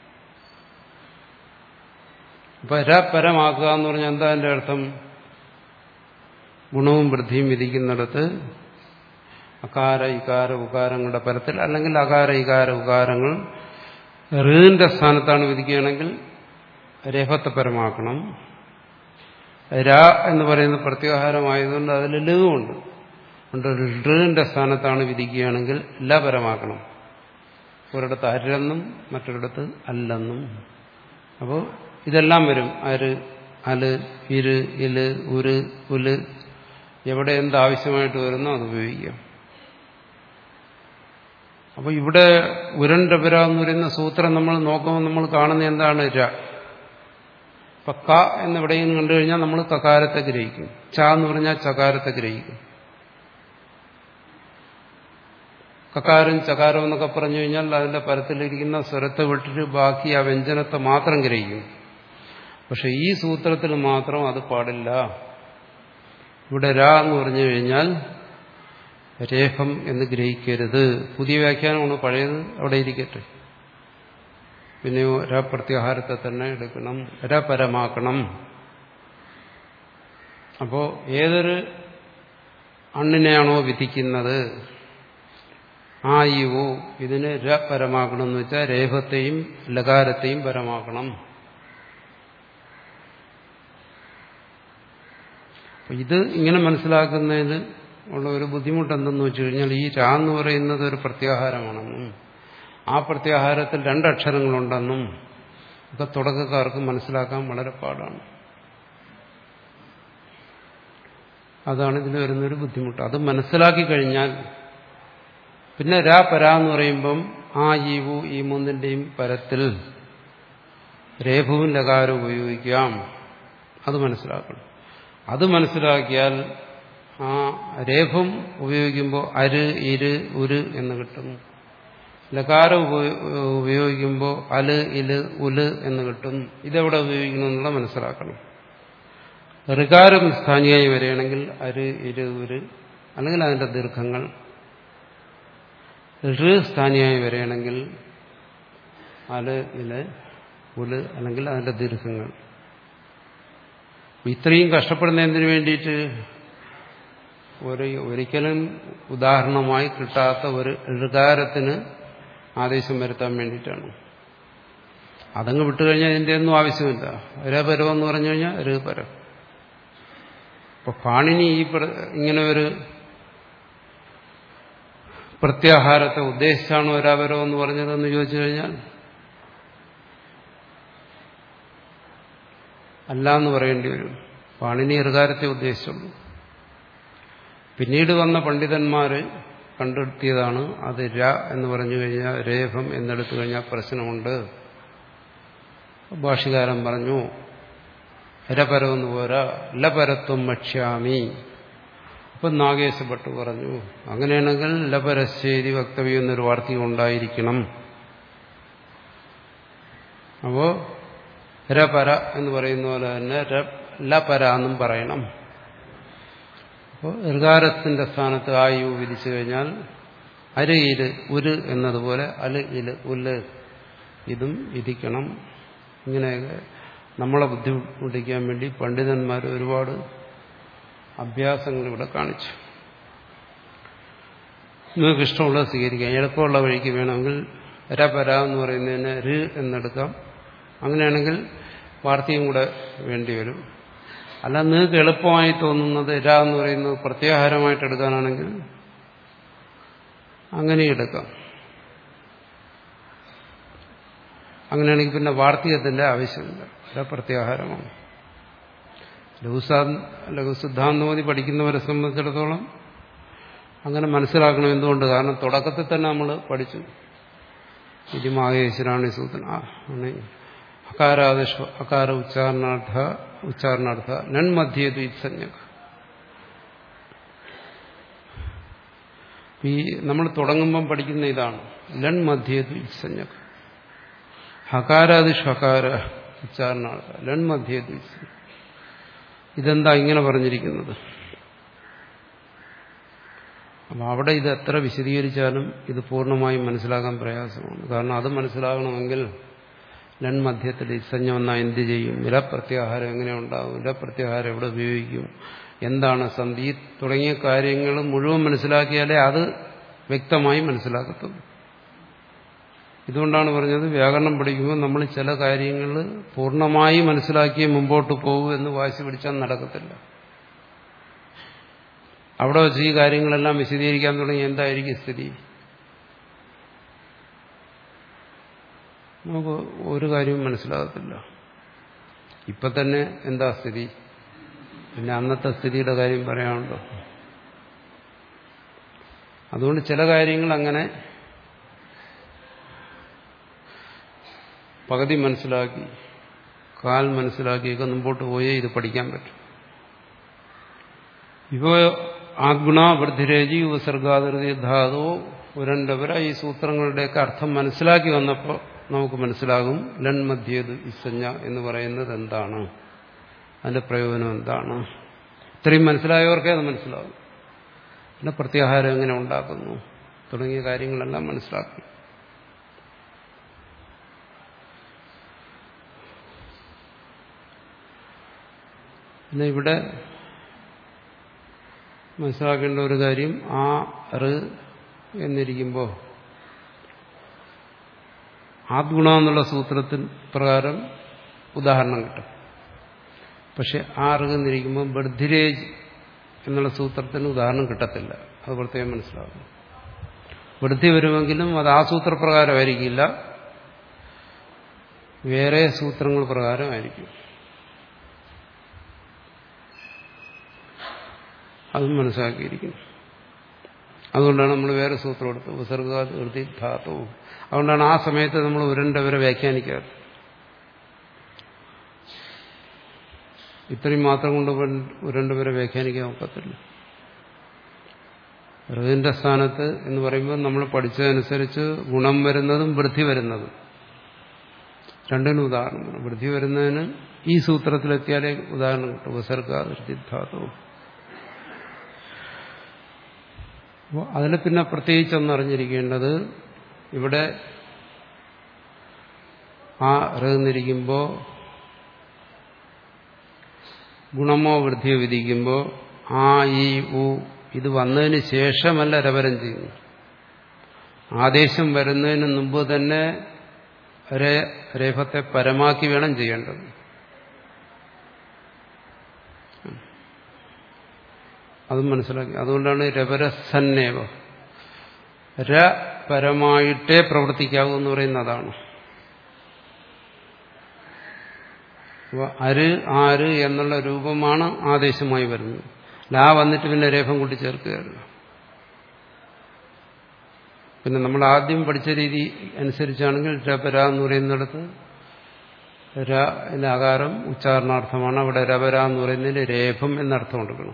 [SPEAKER 1] അപ്പൊ രപരമാക്കുക എന്ന് പറഞ്ഞാൽ എന്താ എന്റെ അർത്ഥം ഗുണവും വൃദ്ധിയും വിധിക്കുന്നിടത്ത് അകാര ഇകാര ഉകാരങ്ങളുടെ പരത്തിൽ അല്ലെങ്കിൽ അകാര ഇകാര ഉകാരങ്ങൾ ഋന്റെ സ്ഥാനത്താണ് വിധിക്കുകയാണെങ്കിൽ രേഖത്തെ പരമാക്കണം രാ എന്ന് പറയുന്ന പ്രത്യാഹാരമായതുകൊണ്ട് അതിൽ ലഘുവുണ്ട് അതുകൊണ്ട് ഋന്റെ സ്ഥാനത്താണ് വിധിക്കുകയാണെങ്കിൽ ല പരമാക്കണം ഒരിടത്ത് അരെന്നും മറ്റൊരിടത്ത് അല്ലെന്നും അപ്പോൾ ഇതെല്ലാം വരും അര് അല് ഇര് ഇല് ഉര് ഉല് എവിടെ എന്താവശ്യമായിട്ട് വരുന്നോ അത് ഉപയോഗിക്കാം അപ്പോൾ ഇവിടെ ഉരണ്ട പുര എന്ന് പറയുന്ന സൂത്രം നമ്മൾ നോക്കുമ്പോൾ നമ്മൾ കാണുന്ന എന്താണ് ര ഇപ്പൊ ക എന്നെവിടെയും കണ്ടു കഴിഞ്ഞാൽ നമ്മൾ കകാരത്തെ ഗ്രഹിക്കും ച എന്ന് പറഞ്ഞാൽ ചകാരത്തെ ഗ്രഹിക്കും കകാരം ചകാരം എന്നൊക്കെ പറഞ്ഞു കഴിഞ്ഞാൽ അതിന്റെ പരത്തിലിരിക്കുന്ന സ്വരത്തെ വിട്ടിട്ട് ബാക്കി ആ വ്യഞ്ജനത്തെ മാത്രം ഗ്രഹിക്കും പക്ഷെ ഈ സൂത്രത്തിൽ മാത്രം അത് പാടില്ല ഇവിടെ രാ എന്ന് പറഞ്ഞു കഴിഞ്ഞാൽ രേഖം എന്ന് ഗ്രഹിക്കരുത് പുതിയ വ്യാഖ്യാനമാണ് പഴയത് അവിടെ ഇരിക്കട്ടെ പിന്നെ രപ്രത്യാഹാരത്തെ തന്നെ എടുക്കണം രപരമാക്കണം അപ്പോ ഏതൊരു അണ്ണിനെയാണോ വിധിക്കുന്നത് ആ ഈ ഓ ഇതിന് രപരമാക്കണം എന്ന് വെച്ചാൽ രേഖത്തെയും ലകാരത്തെയും പരമാക്കണം ഇത് ഇങ്ങനെ മനസ്സിലാക്കുന്നതിന് ഉള്ള ഒരു ബുദ്ധിമുട്ട് എന്തെന്ന് വെച്ച് കഴിഞ്ഞാൽ ഈ രാ എന്ന് പറയുന്നത് ഒരു പ്രത്യാഹാരമാണെന്നും ആ പ്രത്യാഹാരത്തിൽ രണ്ടക്ഷരങ്ങളുണ്ടെന്നും ഒക്കെ തുടക്കക്കാർക്ക് മനസ്സിലാക്കാൻ വളരെ പാടാണ് അതാണ് ഇതിൽ വരുന്നൊരു ബുദ്ധിമുട്ട് അത് മനസ്സിലാക്കി കഴിഞ്ഞാൽ പിന്നെ രാ പരാ എന്ന് പറയുമ്പം ആ ഈവു ഈ മൂന്നിന്റെയും പരത്തിൽ രേഖവും ലകാരവും ഉപയോഗിക്കാം അത് മനസ്സിലാക്കണം അത് മനസ്സിലാക്കിയാൽ ആ രേഖം ഉപയോഗിക്കുമ്പോൾ അര് ഇര് ഉര് എന്ന് കിട്ടും ലകാരം ഉപയോഗിക്കുമ്പോൾ അല് ഇല് ഉല് എന്ന് കിട്ടും ഇതെവിടെ ഉപയോഗിക്കണമെന്നുള്ള മനസ്സിലാക്കണം ഋകാരം സ്ഥാനിയായി വരികയാണെങ്കിൽ അര് ഇര് ഉര് അല്ലെങ്കിൽ അതിന്റെ ദീർഘങ്ങൾ ഋ സ്ഥാനിയായി വരികയാണെങ്കിൽ അല് ഇല് ഉല് അല്ലെങ്കിൽ അതിന്റെ ദീർഘങ്ങൾ ഇത്രയും കഷ്ടപ്പെടുന്നതിന് വേണ്ടിയിട്ട് ഒരു ഒരിക്കലും ഉദാഹരണമായി കിട്ടാത്ത ഒരു ഋകാരത്തിന് ആദേശം വരുത്താൻ വേണ്ടിയിട്ടാണ് അതങ്ങ് വിട്ടുകഴിഞ്ഞാൽ ഇതിന്റെ ഒന്നും ആവശ്യമില്ല രപരം എന്ന് പറഞ്ഞു കഴിഞ്ഞാൽ ഋപരം അപ്പൊ പാണിനി ഈ ഇങ്ങനെ ഒരു പ്രത്യാഹാരത്തെ ഉദ്ദേശിച്ചാണോ ഒരാപരോ എന്ന് പറഞ്ഞതെന്ന് ചോദിച്ചു കഴിഞ്ഞാൽ അല്ല എന്ന് പറയേണ്ടി വരും പാണിനി ഋകാരത്തെ ഉദ്ദേശിച്ചുള്ളൂ പിന്നീട് വന്ന പണ്ഡിതന്മാര് കണ്ടെത്തിയതാണ് അത് ര എന്ന് പറഞ്ഞു കഴിഞ്ഞാൽ രേഖം എന്നെടുത്തു കഴിഞ്ഞാൽ പ്രശ്നമുണ്ട് ഭാഷകാരൻ പറഞ്ഞു രപരമെന്ന് പോരാ ലപരത്വം ഭക്ഷ്യാമി അപ്പം നാഗേശഭട്ട് പറഞ്ഞു അങ്ങനെയാണെങ്കിൽ ലപരശ്ശേരി വക്തവ്യം എന്നൊരു വാർത്തകം ഉണ്ടായിരിക്കണം അപ്പോ രപര എന്ന് പറയുന്ന പോലെ തന്നെ ലപര എന്നും പറയണം അപ്പോൾ ഋകാരത്തിന്റെ സ്ഥാനത്ത് ആയു വിധിച്ചു കഴിഞ്ഞാൽ അര് ഇര് ഉര് എന്നതുപോലെ അല് ഇല് ഉല് ഇതും വിധിക്കണം ഇങ്ങനെയൊക്കെ നമ്മളെ ബുദ്ധിമുട്ടിക്കാൻ വേണ്ടി പണ്ഡിതന്മാർ ഒരുപാട് അഭ്യാസങ്ങൾ ഇവിടെ കാണിച്ചു നിങ്ങൾക്ക് ഇഷ്ടമുള്ളത് സ്വീകരിക്കാം എളുപ്പമുള്ള വഴിക്ക് വേണമെങ്കിൽ രപര എന്ന് പറയുന്നതിന് ര് എന്നെടുക്കാം അങ്ങനെയാണെങ്കിൽ വാർത്തയും കൂടെ വേണ്ടി വരും അല്ല നിങ്ങൾക്ക് എളുപ്പമായി തോന്നുന്നത് ര എന്ന് പറയുന്നത് പ്രത്യാഹാരമായിട്ട് എടുക്കാനാണെങ്കിൽ അങ്ങനെ എടുക്കാം അങ്ങനെയാണെങ്കിൽ പിന്നെ വാർത്തകത്തിന്റെ ആവശ്യമില്ല പ്രത്യാഹാരമാണ് ലഘുസാ ലഘുസിദ്ധാന്തമതി പഠിക്കുന്നവരെ സംബന്ധിച്ചിടത്തോളം അങ്ങനെ മനസ്സിലാക്കണം എന്തുകൊണ്ട് കാരണം തുടക്കത്തിൽ തന്നെ നമ്മൾ പഠിച്ചു ഇതിമാകേശ്വരാണി സൂത്രൻ അകാരാദിഷ അകാര ഉച്ചാരണാർത്ഥ ഉച്ചാരണാർത്ഥ നന്മധ്യേതു ഇത്സഞ്ജക ഈ നമ്മൾ തുടങ്ങുമ്പം പഠിക്കുന്ന ഇതാണ് ലൺ മധ്യേതു ഇത്സഞ്ജക ഹകാരാദിഷ ഹകാര ഉച്ചാരണാർത്ഥ ലൺ മധ്യേതു ഇത്സഞ്ജക ഇതെന്താ ഇങ്ങനെ പറഞ്ഞിരിക്കുന്നത് അപ്പം അവിടെ ഇത് എത്ര വിശദീകരിച്ചാലും ഇത് പൂർണ്ണമായും മനസ്സിലാക്കാൻ പ്രയാസമാണ് കാരണം അത് മനസ്സിലാകണമെങ്കിൽ ലൺ മധ്യത്തിൽ ഇസഞ്ഞ വന്നാൽ എന്ത് ചെയ്യും വിലപ്രത്യാഹാരം എങ്ങനെ ഉണ്ടാകും വിലപ്രത്യാഹാരം എവിടെ ഉപയോഗിക്കും എന്താണ് സന്ധി തുടങ്ങിയ കാര്യങ്ങൾ മുഴുവൻ മനസ്സിലാക്കിയാലേ അത് വ്യക്തമായി മനസ്സിലാക്കത്തുള്ളൂ ഇതുകൊണ്ടാണ് പറഞ്ഞത് വ്യാകരണം പഠിക്കുമ്പോൾ നമ്മൾ ചില കാര്യങ്ങൾ പൂർണ്ണമായി മനസ്സിലാക്കി മുമ്പോട്ട് പോകും എന്ന് വാശി പിടിച്ചാൽ നടക്കത്തില്ല അവിടെ വെച്ച് ഈ കാര്യങ്ങളെല്ലാം വിശദീകരിക്കാൻ തുടങ്ങി എന്തായിരിക്കും സ്ഥിതി നമുക്ക് ഒരു കാര്യവും മനസ്സിലാകത്തില്ല ഇപ്പൊ തന്നെ എന്താ സ്ഥിതി പിന്നെ അന്നത്തെ സ്ഥിതിയുടെ കാര്യം പറയാനുണ്ടോ അതുകൊണ്ട് ചില കാര്യങ്ങൾ അങ്ങനെ പകുതി മനസ്സിലാക്കി കാൽ മനസ്സിലാക്കിയൊക്കെ മുമ്പോട്ട് പോയേ ഇത് പഠിക്കാൻ പറ്റും ഇപ്പോ ആത്ഗുണ വൃദ്ധിരേജി ഉപസർഗാതിർത്തി ധാതു ഉരണ്ടവര ഈ സൂത്രങ്ങളുടെയൊക്കെ അർത്ഥം മനസ്സിലാക്കി വന്നപ്പോൾ നമുക്ക് മനസ്സിലാകും ലൺ മധ്യേത് ഇസഞ്ഞ എന്ന് പറയുന്നത് എന്താണ് അതിന്റെ പ്രയോജനം എന്താണ് ഇത്രയും മനസ്സിലായവർക്കേ അത് മനസ്സിലാകും പിന്നെ പ്രത്യാഹാരം എങ്ങനെ ഉണ്ടാക്കുന്നു തുടങ്ങിയ കാര്യങ്ങളെല്ലാം മനസ്സിലാക്കും പിന്നെ ഇവിടെ മനസ്സിലാക്കേണ്ട ഒരു കാര്യം ആ റ് എന്നിരിക്കുമ്പോൾ ആദ്ഗുണ എന്നുള്ള സൂത്രത്തിൽ പ്രകാരം ഉദാഹരണം കിട്ടും പക്ഷെ ആ റ് എന്നിരിക്കുമ്പോൾ ബർധിരേജ് എന്നുള്ള സൂത്രത്തിന് ഉദാഹരണം കിട്ടത്തില്ല അത് പ്രത്യേകം മനസ്സിലാകും വൃദ്ധി വരുമെങ്കിലും അത് ആ സൂത്രപ്രകാരമായിരിക്കില്ല വേറെ സൂത്രങ്ങൾ പ്രകാരമായിരിക്കും അതും മനസ്സിലാക്കിയിരിക്കുന്നു അതുകൊണ്ടാണ് നമ്മൾ വേറെ സൂത്രം എടുത്തത് ഉപസർഗാത് വൃത്തി ധാതവും അതുകൊണ്ടാണ് ആ സമയത്ത് നമ്മൾ ഉരണ്ടവരെ വ്യാഖ്യാനിക്കാറ് ഇത്രയും മാത്രം കൊണ്ട് ഉരണ്ടവരെ വ്യാഖ്യാനിക്കാൻ ഒക്കത്തില്ല ഋതിന്റെ സ്ഥാനത്ത് എന്ന് പറയുമ്പോൾ നമ്മൾ പഠിച്ചതനുസരിച്ച് ഗുണം വരുന്നതും വൃദ്ധി വരുന്നതും രണ്ടിനും ഉദാഹരണം വൃദ്ധി വരുന്നതിന് ഈ സൂത്രത്തിലെത്തിയാലേ ഉദാഹരണം കിട്ടും ഉപസർഗാത് വൃത്തി ധാതവും അപ്പോൾ അതിൽ പിന്നെ പ്രത്യേകിച്ചൊന്ന് അറിഞ്ഞിരിക്കേണ്ടത് ഇവിടെ ആ ഇറങ്ങുന്നിരിക്കുമ്പോൾ ഗുണമോ വൃദ്ധിയോ വിധിക്കുമ്പോൾ ആ ഈ ഉ ഇത് വന്നതിന് ശേഷമല്ല രവരം ചെയ്യുന്നു ആദേശം വരുന്നതിന് മുമ്പ് തന്നെ രേഫത്തെ പരമാക്കി വേണം ചെയ്യേണ്ടത് അതും മനസ്സിലാക്കി അതുകൊണ്ടാണ് രവരസന്നേവ ര പരമായിട്ടേ പ്രവർത്തിക്കാവൂ എന്ന് പറയുന്ന അതാണ് അര് ആര് എന്നുള്ള രൂപമാണ് ആദേശമായി വരുന്നത് ലാ വന്നിട്ട് പിന്നെ രേഖം കൂട്ടി ചേർക്കുകയല്ല പിന്നെ നമ്മൾ ആദ്യം പഠിച്ച രീതി അനുസരിച്ചാണെങ്കിൽ രപര എന്ന് പറയുന്നിടത്ത് ര എന്ന ആകാരം ഉച്ചാരണാർത്ഥമാണ് അവിടെ രപര എന്ന് പറയുന്നതിന് രേഖം എന്നർത്ഥം കൊടുക്കണം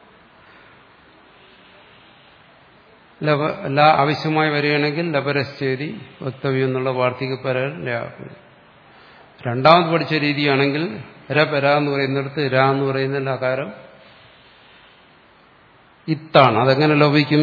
[SPEAKER 1] ലവ ല ആവശ്യമായി വരികയാണെങ്കിൽ ലപരശ്ചേരി വക്തവ്യം എന്നുള്ള വാർത്തിക പരാൻ രണ്ടാമത് പഠിച്ച രീതിയാണെങ്കിൽ രപര എന്ന് പറയുന്നിടത്ത് ര എന്ന് പറയുന്നതിന്റെ ആകാരം ഇത്താണ് അതെങ്ങനെ ലോപിക്കും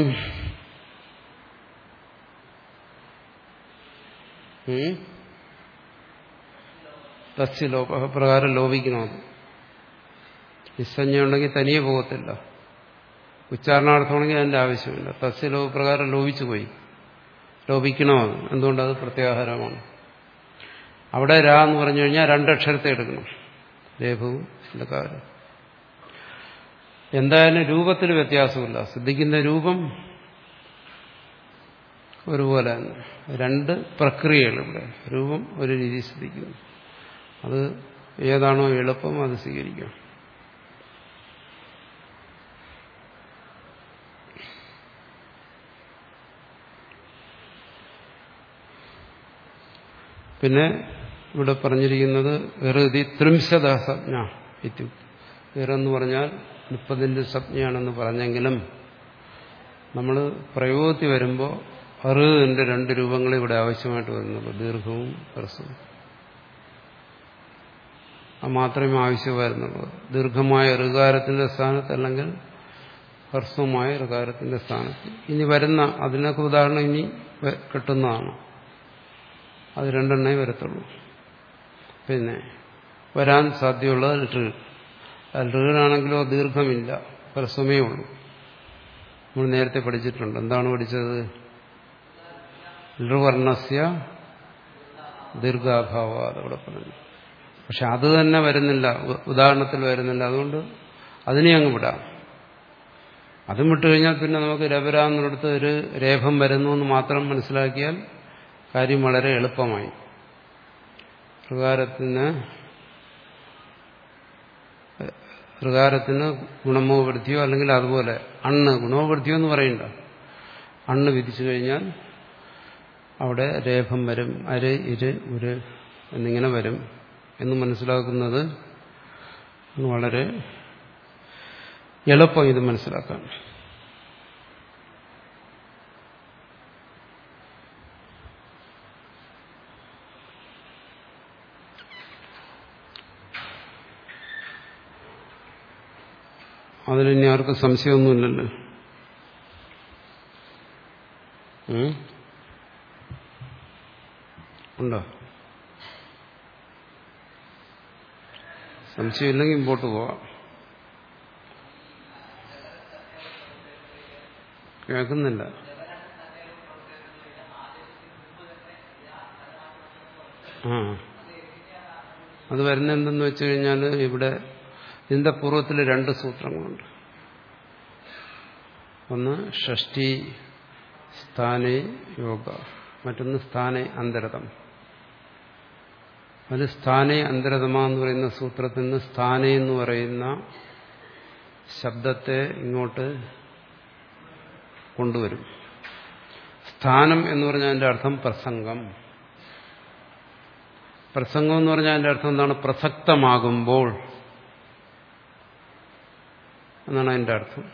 [SPEAKER 1] തസ്യ ലോപ പ്രകാരം ലോപിക്കണം അത് നിസ്സഞ്ജയുണ്ടെങ്കിൽ തനിയെ പോകത്തില്ല ഉച്ചാരണാർത്ഥമാണെങ്കിൽ അതിന്റെ ആവശ്യമില്ല തസ്യ ലോപപ്രകാരം ലോപിച്ചു പോയി ലോപിക്കണോ അത് എന്തുകൊണ്ടത് പ്രത്യാഹാരമാണ് അവിടെ രാ എന്ന് പറഞ്ഞു കഴിഞ്ഞാൽ രണ്ടക്ഷരത്തെ എടുക്കണം ലേഖവും കാര്യം എന്തായാലും രൂപത്തിൽ വ്യത്യാസമില്ല ശ്രദ്ധിക്കുന്ന രൂപം ഒരുപോലെ തന്നെ രണ്ട് പ്രക്രിയകൾ ഇവിടെ രൂപം ഒരു രീതി ശ്രദ്ധിക്കുന്നു അത് ഏതാണോ എളുപ്പം അത് സ്വീകരിക്കാം പിന്നെ ഇവിടെ പറഞ്ഞിരിക്കുന്നത് എറുതി ത്രിംശത സംജ്ഞ ഇത്യുക്തി എറെന്ന് പറഞ്ഞാൽ മുപ്പതിൻ്റെ സംജ്ഞയാണെന്ന് പറഞ്ഞെങ്കിലും നമ്മൾ പ്രയോഗത്തിൽ വരുമ്പോൾ അറിവിന്റെ രണ്ട് രൂപങ്ങൾ ഇവിടെ ആവശ്യമായിട്ട് വരുന്നുള്ളൂ ദീർഘവും ഹ്രസ്വവും അത് മാത്രമേ ആവശ്യമായിരുന്നുള്ളൂ ദീർഘമായ ഋകാരത്തിന്റെ സ്ഥാനത്ത് അല്ലെങ്കിൽ ഹ്രസ്വമായ ഋകാരത്തിന്റെ സ്ഥാനത്ത് ഇനി വരുന്ന അതിനൊക്കെ ഉദാഹരണം ഇനി കിട്ടുന്നതാണ് അത് രണ്ടെണ്ണേ വരത്തുള്ളൂ പിന്നെ വരാൻ സാധ്യതയുള്ളത് ഋ ഋണാണെങ്കിലോ ദീർഘമില്ല ഹ്രസ്വമേ ഉള്ളൂ നമ്മൾ നേരത്തെ പഠിച്ചിട്ടുണ്ട് എന്താണ് പഠിച്ചത് ലൃവർണസ്യ ദീർഘാഭാവ അതവിടെ പറഞ്ഞു പക്ഷെ അത് തന്നെ വരുന്നില്ല ഉദാഹരണത്തിൽ വരുന്നില്ല അതുകൊണ്ട് അതിനെ അങ്ങ് വിടാം അതും വിട്ടുകഴിഞ്ഞാൽ പിന്നെ നമുക്ക് രപരാന്നിടത്ത് ഒരു രേഖം വരുന്നു എന്ന് മാത്രം മനസ്സിലാക്കിയാൽ കാര്യം വളരെ എളുപ്പമായി പ്രകാരത്തിന് പ്രകാരത്തിന് ഗുണമോ വൃദ്ധിയോ അല്ലെങ്കിൽ അതുപോലെ അണ്ണ് ഗുണമോ വൃദ്ധിയോ എന്ന് പറയണ്ട അണ്ണ് വിധിച്ചു കഴിഞ്ഞാൽ അവിടെ രേഖം വരും അര് ഇര് ഉര് എന്നിങ്ങനെ വരും എന്ന് മനസ്സിലാക്കുന്നത് വളരെ എളുപ്പം ഇത് മനസ്സിലാക്കാൻ അതിലിനി ആർക്കും സംശയമൊന്നുമില്ലല്ലോ ഉണ്ടോ സംശയമില്ലെങ്കിൽ മുമ്പോട്ട് പോവാം കേൾക്കുന്നില്ല ആ അത് വരുന്ന എന്തെന്ന് വെച്ച് കഴിഞ്ഞാൽ ഇവിടെ ഇതിന്റെ പൂർവ്വത്തിൽ രണ്ട് സൂത്രങ്ങളുണ്ട് ഒന്ന് ഷഷ്ടി സ്ഥാനേ യോഗ മറ്റൊന്ന് സ്ഥാനേ അന്തരതം അതിൽ സ്ഥാനേ അന്തരതമ എന്ന് പറയുന്ന സൂത്രത്തിൽ നിന്ന് സ്ഥാനേ എന്ന് പറയുന്ന ശബ്ദത്തെ ഇങ്ങോട്ട് കൊണ്ടുവരും സ്ഥാനം എന്ന് പറഞ്ഞാൽ അതിന്റെ അർത്ഥം പ്രസംഗം പ്രസംഗം എന്ന് പറഞ്ഞാൽ അതിന്റെ അർത്ഥം എന്താണ് പ്രസക്തമാകുമ്പോൾ എന്നാണ് അതിന്റെ അർത്ഥം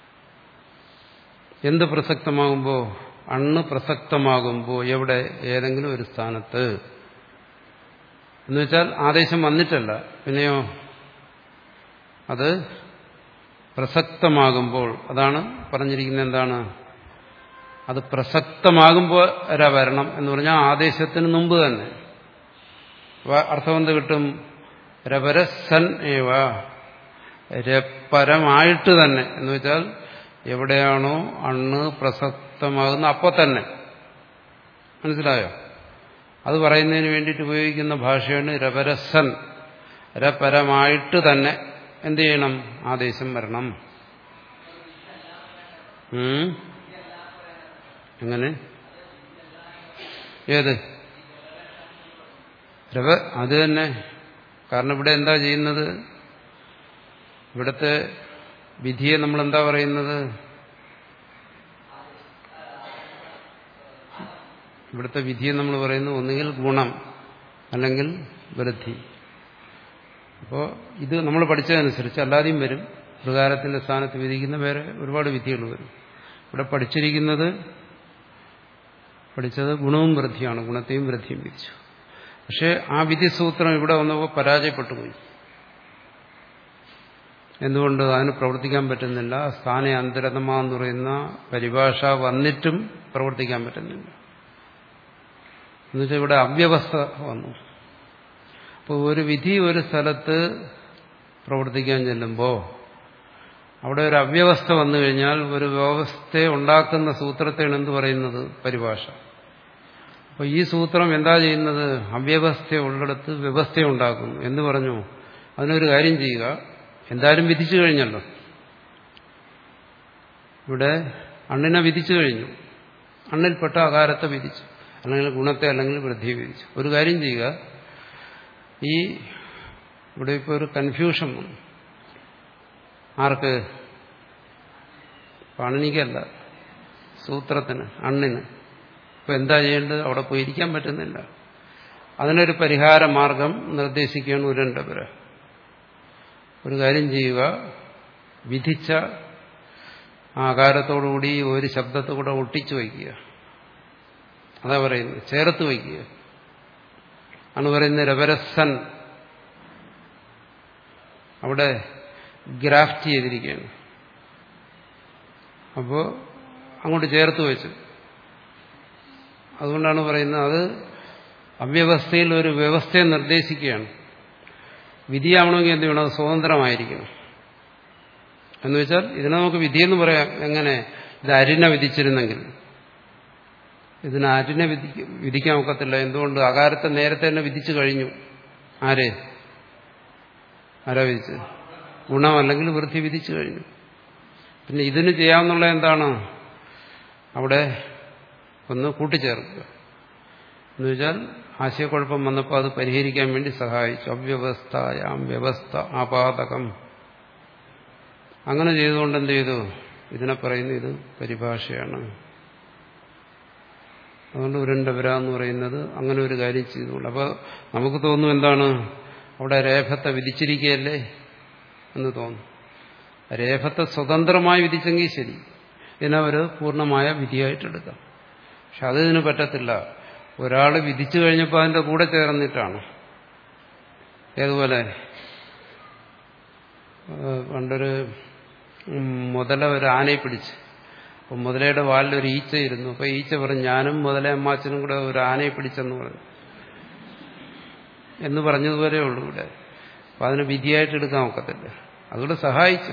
[SPEAKER 1] എന്ത് പ്രസക്തമാകുമ്പോൾ അണ്ണ് പ്രസക്തമാകുമ്പോൾ എവിടെ ഏതെങ്കിലും ഒരു സ്ഥാനത്ത് എന്നുവെച്ചാൽ ആദേശം വന്നിട്ടല്ല പിന്നെയോ അത് പ്രസക്തമാകുമ്പോൾ അതാണ് പറഞ്ഞിരിക്കുന്നത് എന്താണ് അത് പ്രസക്തമാകുമ്പോൾ വരെ വരണം എന്ന് പറഞ്ഞാൽ ആദേശത്തിന് മുമ്പ് തന്നെ അർത്ഥം എന്ത് കിട്ടും രപരസൻ ഏവ രപരമായിട്ട് തന്നെ എന്ന് വെച്ചാൽ എവിടെയാണോ അണ്ണ് പ്രസക്തമാകുന്ന അപ്പോൾ തന്നെ മനസ്സിലായോ അത് പറയുന്നതിന് വേണ്ടിയിട്ട് ഉപയോഗിക്കുന്ന ഭാഷയാണ് രപരസൻ രപരമായിട്ട് തന്നെ എന്ത് ചെയ്യണം ആദേശം വരണം എങ്ങനെ ഏത് രവ അത് തന്നെ കാരണം ഇവിടെ എന്താ ചെയ്യുന്നത് ഇവിടുത്തെ വിധിയെ നമ്മൾ എന്താ പറയുന്നത് ഇവിടുത്തെ വിധിയെ നമ്മൾ പറയുന്നത് ഒന്നുകിൽ ഗുണം അല്ലെങ്കിൽ വൃദ്ധി അപ്പോൾ ഇത് നമ്മൾ പഠിച്ചതനുസരിച്ച് അല്ലാതെയും വരും പ്രകാരത്തിന്റെ സ്ഥാനത്ത് വിധിക്കുന്ന വേറെ ഒരുപാട് വിധികൾ വരും ഇവിടെ പഠിച്ചിരിക്കുന്നത് പഠിച്ചത് ഗുണവും വൃദ്ധിയാണ് ഗുണത്തെയും വൃദ്ധിയും വിധിച്ചു പക്ഷേ ആ വിധിസൂത്രം ഇവിടെ വന്നപ്പോൾ പരാജയപ്പെട്ടു പോയി എന്തുകൊണ്ട് അതിന് പ്രവർത്തിക്കാൻ പറ്റുന്നില്ല സ്ഥാന അന്തരതമ എന്ന് പറയുന്ന പരിഭാഷ വന്നിട്ടും പ്രവർത്തിക്കാൻ പറ്റുന്നില്ല എന്നുവെച്ചാൽ ഇവിടെ അവ്യവസ്ഥ വന്നു അപ്പോൾ ഒരു വിധി ഒരു സ്ഥലത്ത് പ്രവർത്തിക്കാൻ ചെല്ലുമ്പോൾ അവിടെ ഒരു അവ്യവസ്ഥ വന്നു കഴിഞ്ഞാൽ ഒരു വ്യവസ്ഥയെ ഉണ്ടാക്കുന്ന സൂത്രത്തെയാണ് എന്ത് പറയുന്നത് പരിഭാഷ അപ്പോൾ ഈ സൂത്രം എന്താ ചെയ്യുന്നത് അവ്യവസ്ഥ ഉള്ളിടത്ത് വ്യവസ്ഥ ഉണ്ടാക്കുന്നു എന്ന് പറഞ്ഞു അതിനൊരു കാര്യം ചെയ്യുക എന്തായാലും വിധിച്ചു കഴിഞ്ഞല്ലോ ഇവിടെ അണ്ണിനെ വിധിച്ചു കഴിഞ്ഞു അണ്ണിൽപ്പെട്ട അകാരത്തെ വിധിച്ചു അല്ലെങ്കിൽ ഗുണത്തെ അല്ലെങ്കിൽ വൃദ്ധിയെ വിധിച്ചു ഒരു കാര്യം ചെയ്യുക ഈ ഇവിടെ ഇപ്പോൾ ഒരു കൺഫ്യൂഷൻ വന്നു ആർക്ക് പണിനിക്കല്ല സൂത്രത്തിന് അണ്ണിന് ഇപ്പൊ എന്താ ചെയ്യേണ്ടത് അവിടെ പോയി ഇരിക്കാൻ പറ്റുന്നില്ല അതിനൊരു പരിഹാര മാർഗം നിർദ്ദേശിക്കുകയാണ് ഉരണ്ടപുര ഒരു കാര്യം ചെയ്യുക വിധിച്ച ആകാരത്തോടുകൂടി ഒരു ശബ്ദത്തോടെ ഒട്ടിച്ചു വയ്ക്കുക അതാ പറയുന്നത് ചേർത്ത് വയ്ക്കുക ആണ് പറയുന്നത് രവരസൻ അവിടെ ഗ്രാഫ്റ്റ് ചെയ്തിരിക്കുകയാണ് അപ്പോൾ അങ്ങോട്ട് ചേർത്ത് വെച്ചു അതുകൊണ്ടാണ് പറയുന്നത് അത് അവ്യവസ്ഥയിൽ ഒരു വ്യവസ്ഥയെ നിർദ്ദേശിക്കുകയാണ് വിധിയാവണമെങ്കിൽ എന്ത് വേണം അത് സ്വതന്ത്രമായിരിക്കണം എന്ന് വെച്ചാൽ ഇതിനെ നമുക്ക് വിധിയെന്ന് പറയാം എങ്ങനെ ഇത് അരിനെ വിധിച്ചിരുന്നെങ്കിൽ ഇതിന് അരിനെ വിധി വിധിക്കാൻ ഒക്കത്തില്ല എന്തുകൊണ്ട് അകാരത്തെ നേരത്തെ തന്നെ വിധിച്ചു കഴിഞ്ഞു ആരെ ആരാ വിധിച്ചത് ഗുണമല്ലെങ്കിൽ വൃത്തി വിധിച്ചു കഴിഞ്ഞു പിന്നെ ഇതിന് ചെയ്യാവുന്നുള്ള എന്താണ് അവിടെ ഒന്ന് കൂട്ടിച്ചേർക്കുക എന്ന് വെച്ചാൽ ആശയക്കുഴപ്പം വന്നപ്പോൾ അത് പരിഹരിക്കാൻ വേണ്ടി സഹായിച്ചു അവ്യവസ്ഥയാം വ്യവസ്ഥ ആപാതകം അങ്ങനെ ചെയ്തുകൊണ്ട് എന്ത് ചെയ്തു ഇതിനെ പറയുന്നു ഇത് പരിഭാഷയാണ് അതുകൊണ്ട് ഉരണ്ടപുര എന്ന് പറയുന്നത് അങ്ങനെ ഒരു കാര്യം ചെയ്തുകൊണ്ട് അപ്പോൾ നമുക്ക് തോന്നും എന്താണ് അവിടെ രേഖത്തെ വിധിച്ചിരിക്കുകയല്ലേ എന്ന് തോന്നും രേഖത്തെ സ്വതന്ത്രമായി വിധിച്ചെങ്കിൽ ശരി ഇതിനെ ഒരു പൂർണ്ണമായ വിധിയായിട്ടെടുക്കാം പക്ഷെ അതിന് പറ്റത്തില്ല ഒരാൾ വിധിച്ചു കഴിഞ്ഞപ്പോൾ അതിന്റെ കൂടെ ചേർന്നിട്ടാണ് ഏതുപോലെ പണ്ടൊരു മുതല ഒരു ആനയെ പിടിച്ച് അപ്പം മുതലയുടെ വാലിൽ ഒരു ഈച്ച ഇരുന്നു അപ്പൊ ഈച്ച പറഞ്ഞു ഞാനും മുതലേ അമ്മാച്ചനും കൂടെ ഒരു ആനയെ പിടിച്ചെന്ന് പറഞ്ഞു എന്ന് പറഞ്ഞതുവരെ ഉള്ളൂ ഇവിടെ അപ്പൊ അതിന് വിധിയായിട്ട് എടുക്കാൻ ഒക്കത്തില്ല അതുകൂടെ സഹായിച്ചു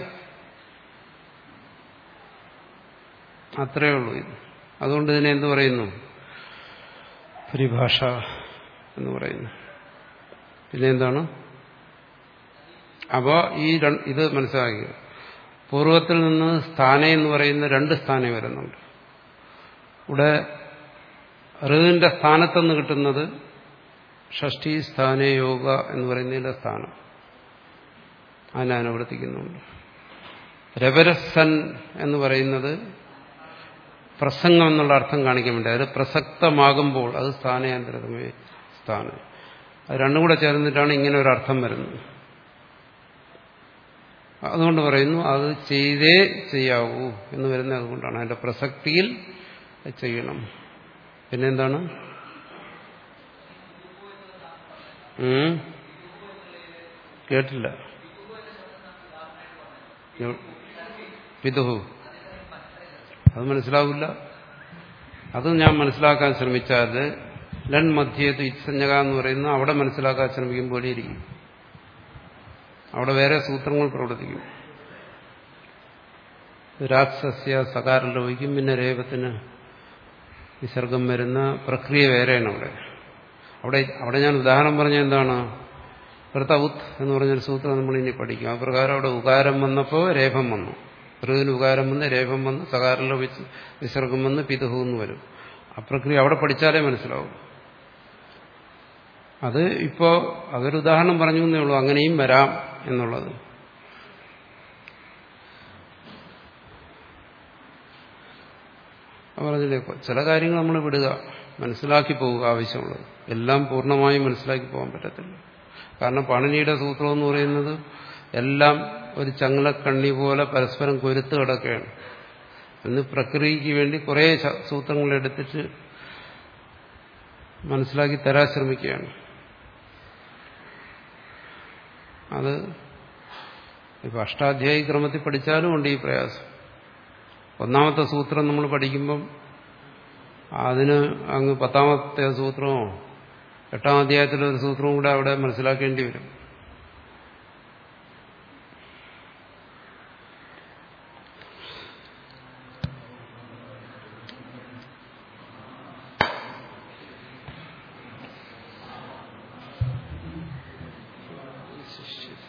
[SPEAKER 1] അത്രയേ ഉള്ളൂ ഇത് അതുകൊണ്ട് ഇതിനെ എന്ത് പറയുന്നു പരിഭാഷ എന്ന് പറയുന്നു പിന്നെ എന്താണ് അപ്പോൾ ഈ ഇത് മനസ്സിലാക്കുക പൂർവത്തിൽ നിന്ന് സ്ഥാന എന്ന് പറയുന്ന രണ്ട് സ്ഥാനം വരുന്നുണ്ട് ഇവിടെ ഋവിന്റെ സ്ഥാനത്തുനിന്ന് കിട്ടുന്നത് ഷഷ്ടി സ്ഥാന യോഗ എന്ന് പറയുന്നതിന്റെ സ്ഥാനം അതിനെ അനുവർത്തിക്കുന്നുണ്ട് രവരസൻ എന്ന് പറയുന്നത് പ്രസംഗം എന്നുള്ള അർത്ഥം കാണിക്കാൻ വേണ്ടി അത് പ്രസക്തമാകുമ്പോൾ അത് സ്ഥാനയാന്തരമേ സ്ഥാനം അത് രണ്ടും കൂടെ ചേർന്നിട്ടാണ് ഇങ്ങനെ ഒരു അർത്ഥം വരുന്നത് അതുകൊണ്ട് പറയുന്നു അത് ചെയ്തേ ചെയ്യാവൂ എന്ന് വരുന്നത് അതുകൊണ്ടാണ് അതിന്റെ പ്രസക്തിയിൽ ചെയ്യണം പിന്നെന്താണ് കേട്ടില്ല പിതുഹു അത് മനസ്സിലാവില്ല അത് ഞാൻ മനസ്സിലാക്കാൻ ശ്രമിച്ചാൽ ലൺ മധ്യേത് ഇത്സഞ്ജക എന്ന് പറയുന്ന അവിടെ മനസ്സിലാക്കാൻ ശ്രമിക്കുമ്പോൾ ഇരിക്കും അവിടെ വേറെ സൂത്രങ്ങൾ പ്രവർത്തിക്കും രാക്ഷസ്യ സകാരം ലോപിക്കും പിന്നെ രേപത്തിന് വിസർഗം വരുന്ന പ്രക്രിയ വേറെയാണ് അവിടെ അവിടെ അവിടെ ഞാൻ ഉദാഹരണം പറഞ്ഞ എന്താണ് കൃതവുത്ത് എന്ന് പറഞ്ഞൊരു സൂത്രം നമ്മൾ ഇനി പഠിക്കും ആ പ്രകാരം അവിടെ ഉകാരം വന്നപ്പോൾ രേഖം വന്നു ഋതുവിന് ഉകാരം വന്ന് രേഖം വന്ന് സകാരം ലോപിച്ച് വിസർഗം വന്ന് പിതുഹു എന്ന് വരും ആ പ്രക്രിയ അവിടെ പഠിച്ചാലേ മനസ്സിലാവും അത് ഇപ്പോ അതൊരു ഉദാഹരണം പറഞ്ഞു എന്നേ ഉള്ളൂ അങ്ങനെയും വരാം എന്നുള്ളത് പറഞ്ഞില്ലേ ചില കാര്യങ്ങൾ നമ്മൾ വിടുക മനസ്സിലാക്കി പോവുക ആവശ്യമുള്ളത് എല്ലാം പൂർണ്ണമായും മനസ്സിലാക്കി പോകാൻ പറ്റത്തില്ല കാരണം പണിനിയുടെ സൂത്രം എന്ന് പറയുന്നത് എല്ലാം ഒരു ചങ്ങലക്കണ്ണി പോലെ പരസ്പരം കൊരുത്ത് കിടക്കുകയാണ് എന്ന് പ്രക്രിയയ്ക്ക് വേണ്ടി കുറേ സൂത്രങ്ങൾ എടുത്തിട്ട് മനസ്സിലാക്കി തരാൻ ശ്രമിക്കുകയാണ് അത് ഇപ്പൊ അഷ്ടാധ്യായി ക്രമത്തിൽ പഠിച്ചാലും ഉണ്ട് ഈ പ്രയാസം ഒന്നാമത്തെ സൂത്രം നമ്മൾ പഠിക്കുമ്പം അതിന് അങ്ങ് പത്താമത്തെ സൂത്രമോ എട്ടാം അധ്യായത്തിലെ ഒരു സൂത്രവും കൂടെ അവിടെ മനസ്സിലാക്കേണ്ടി വരും ശിഷ്യ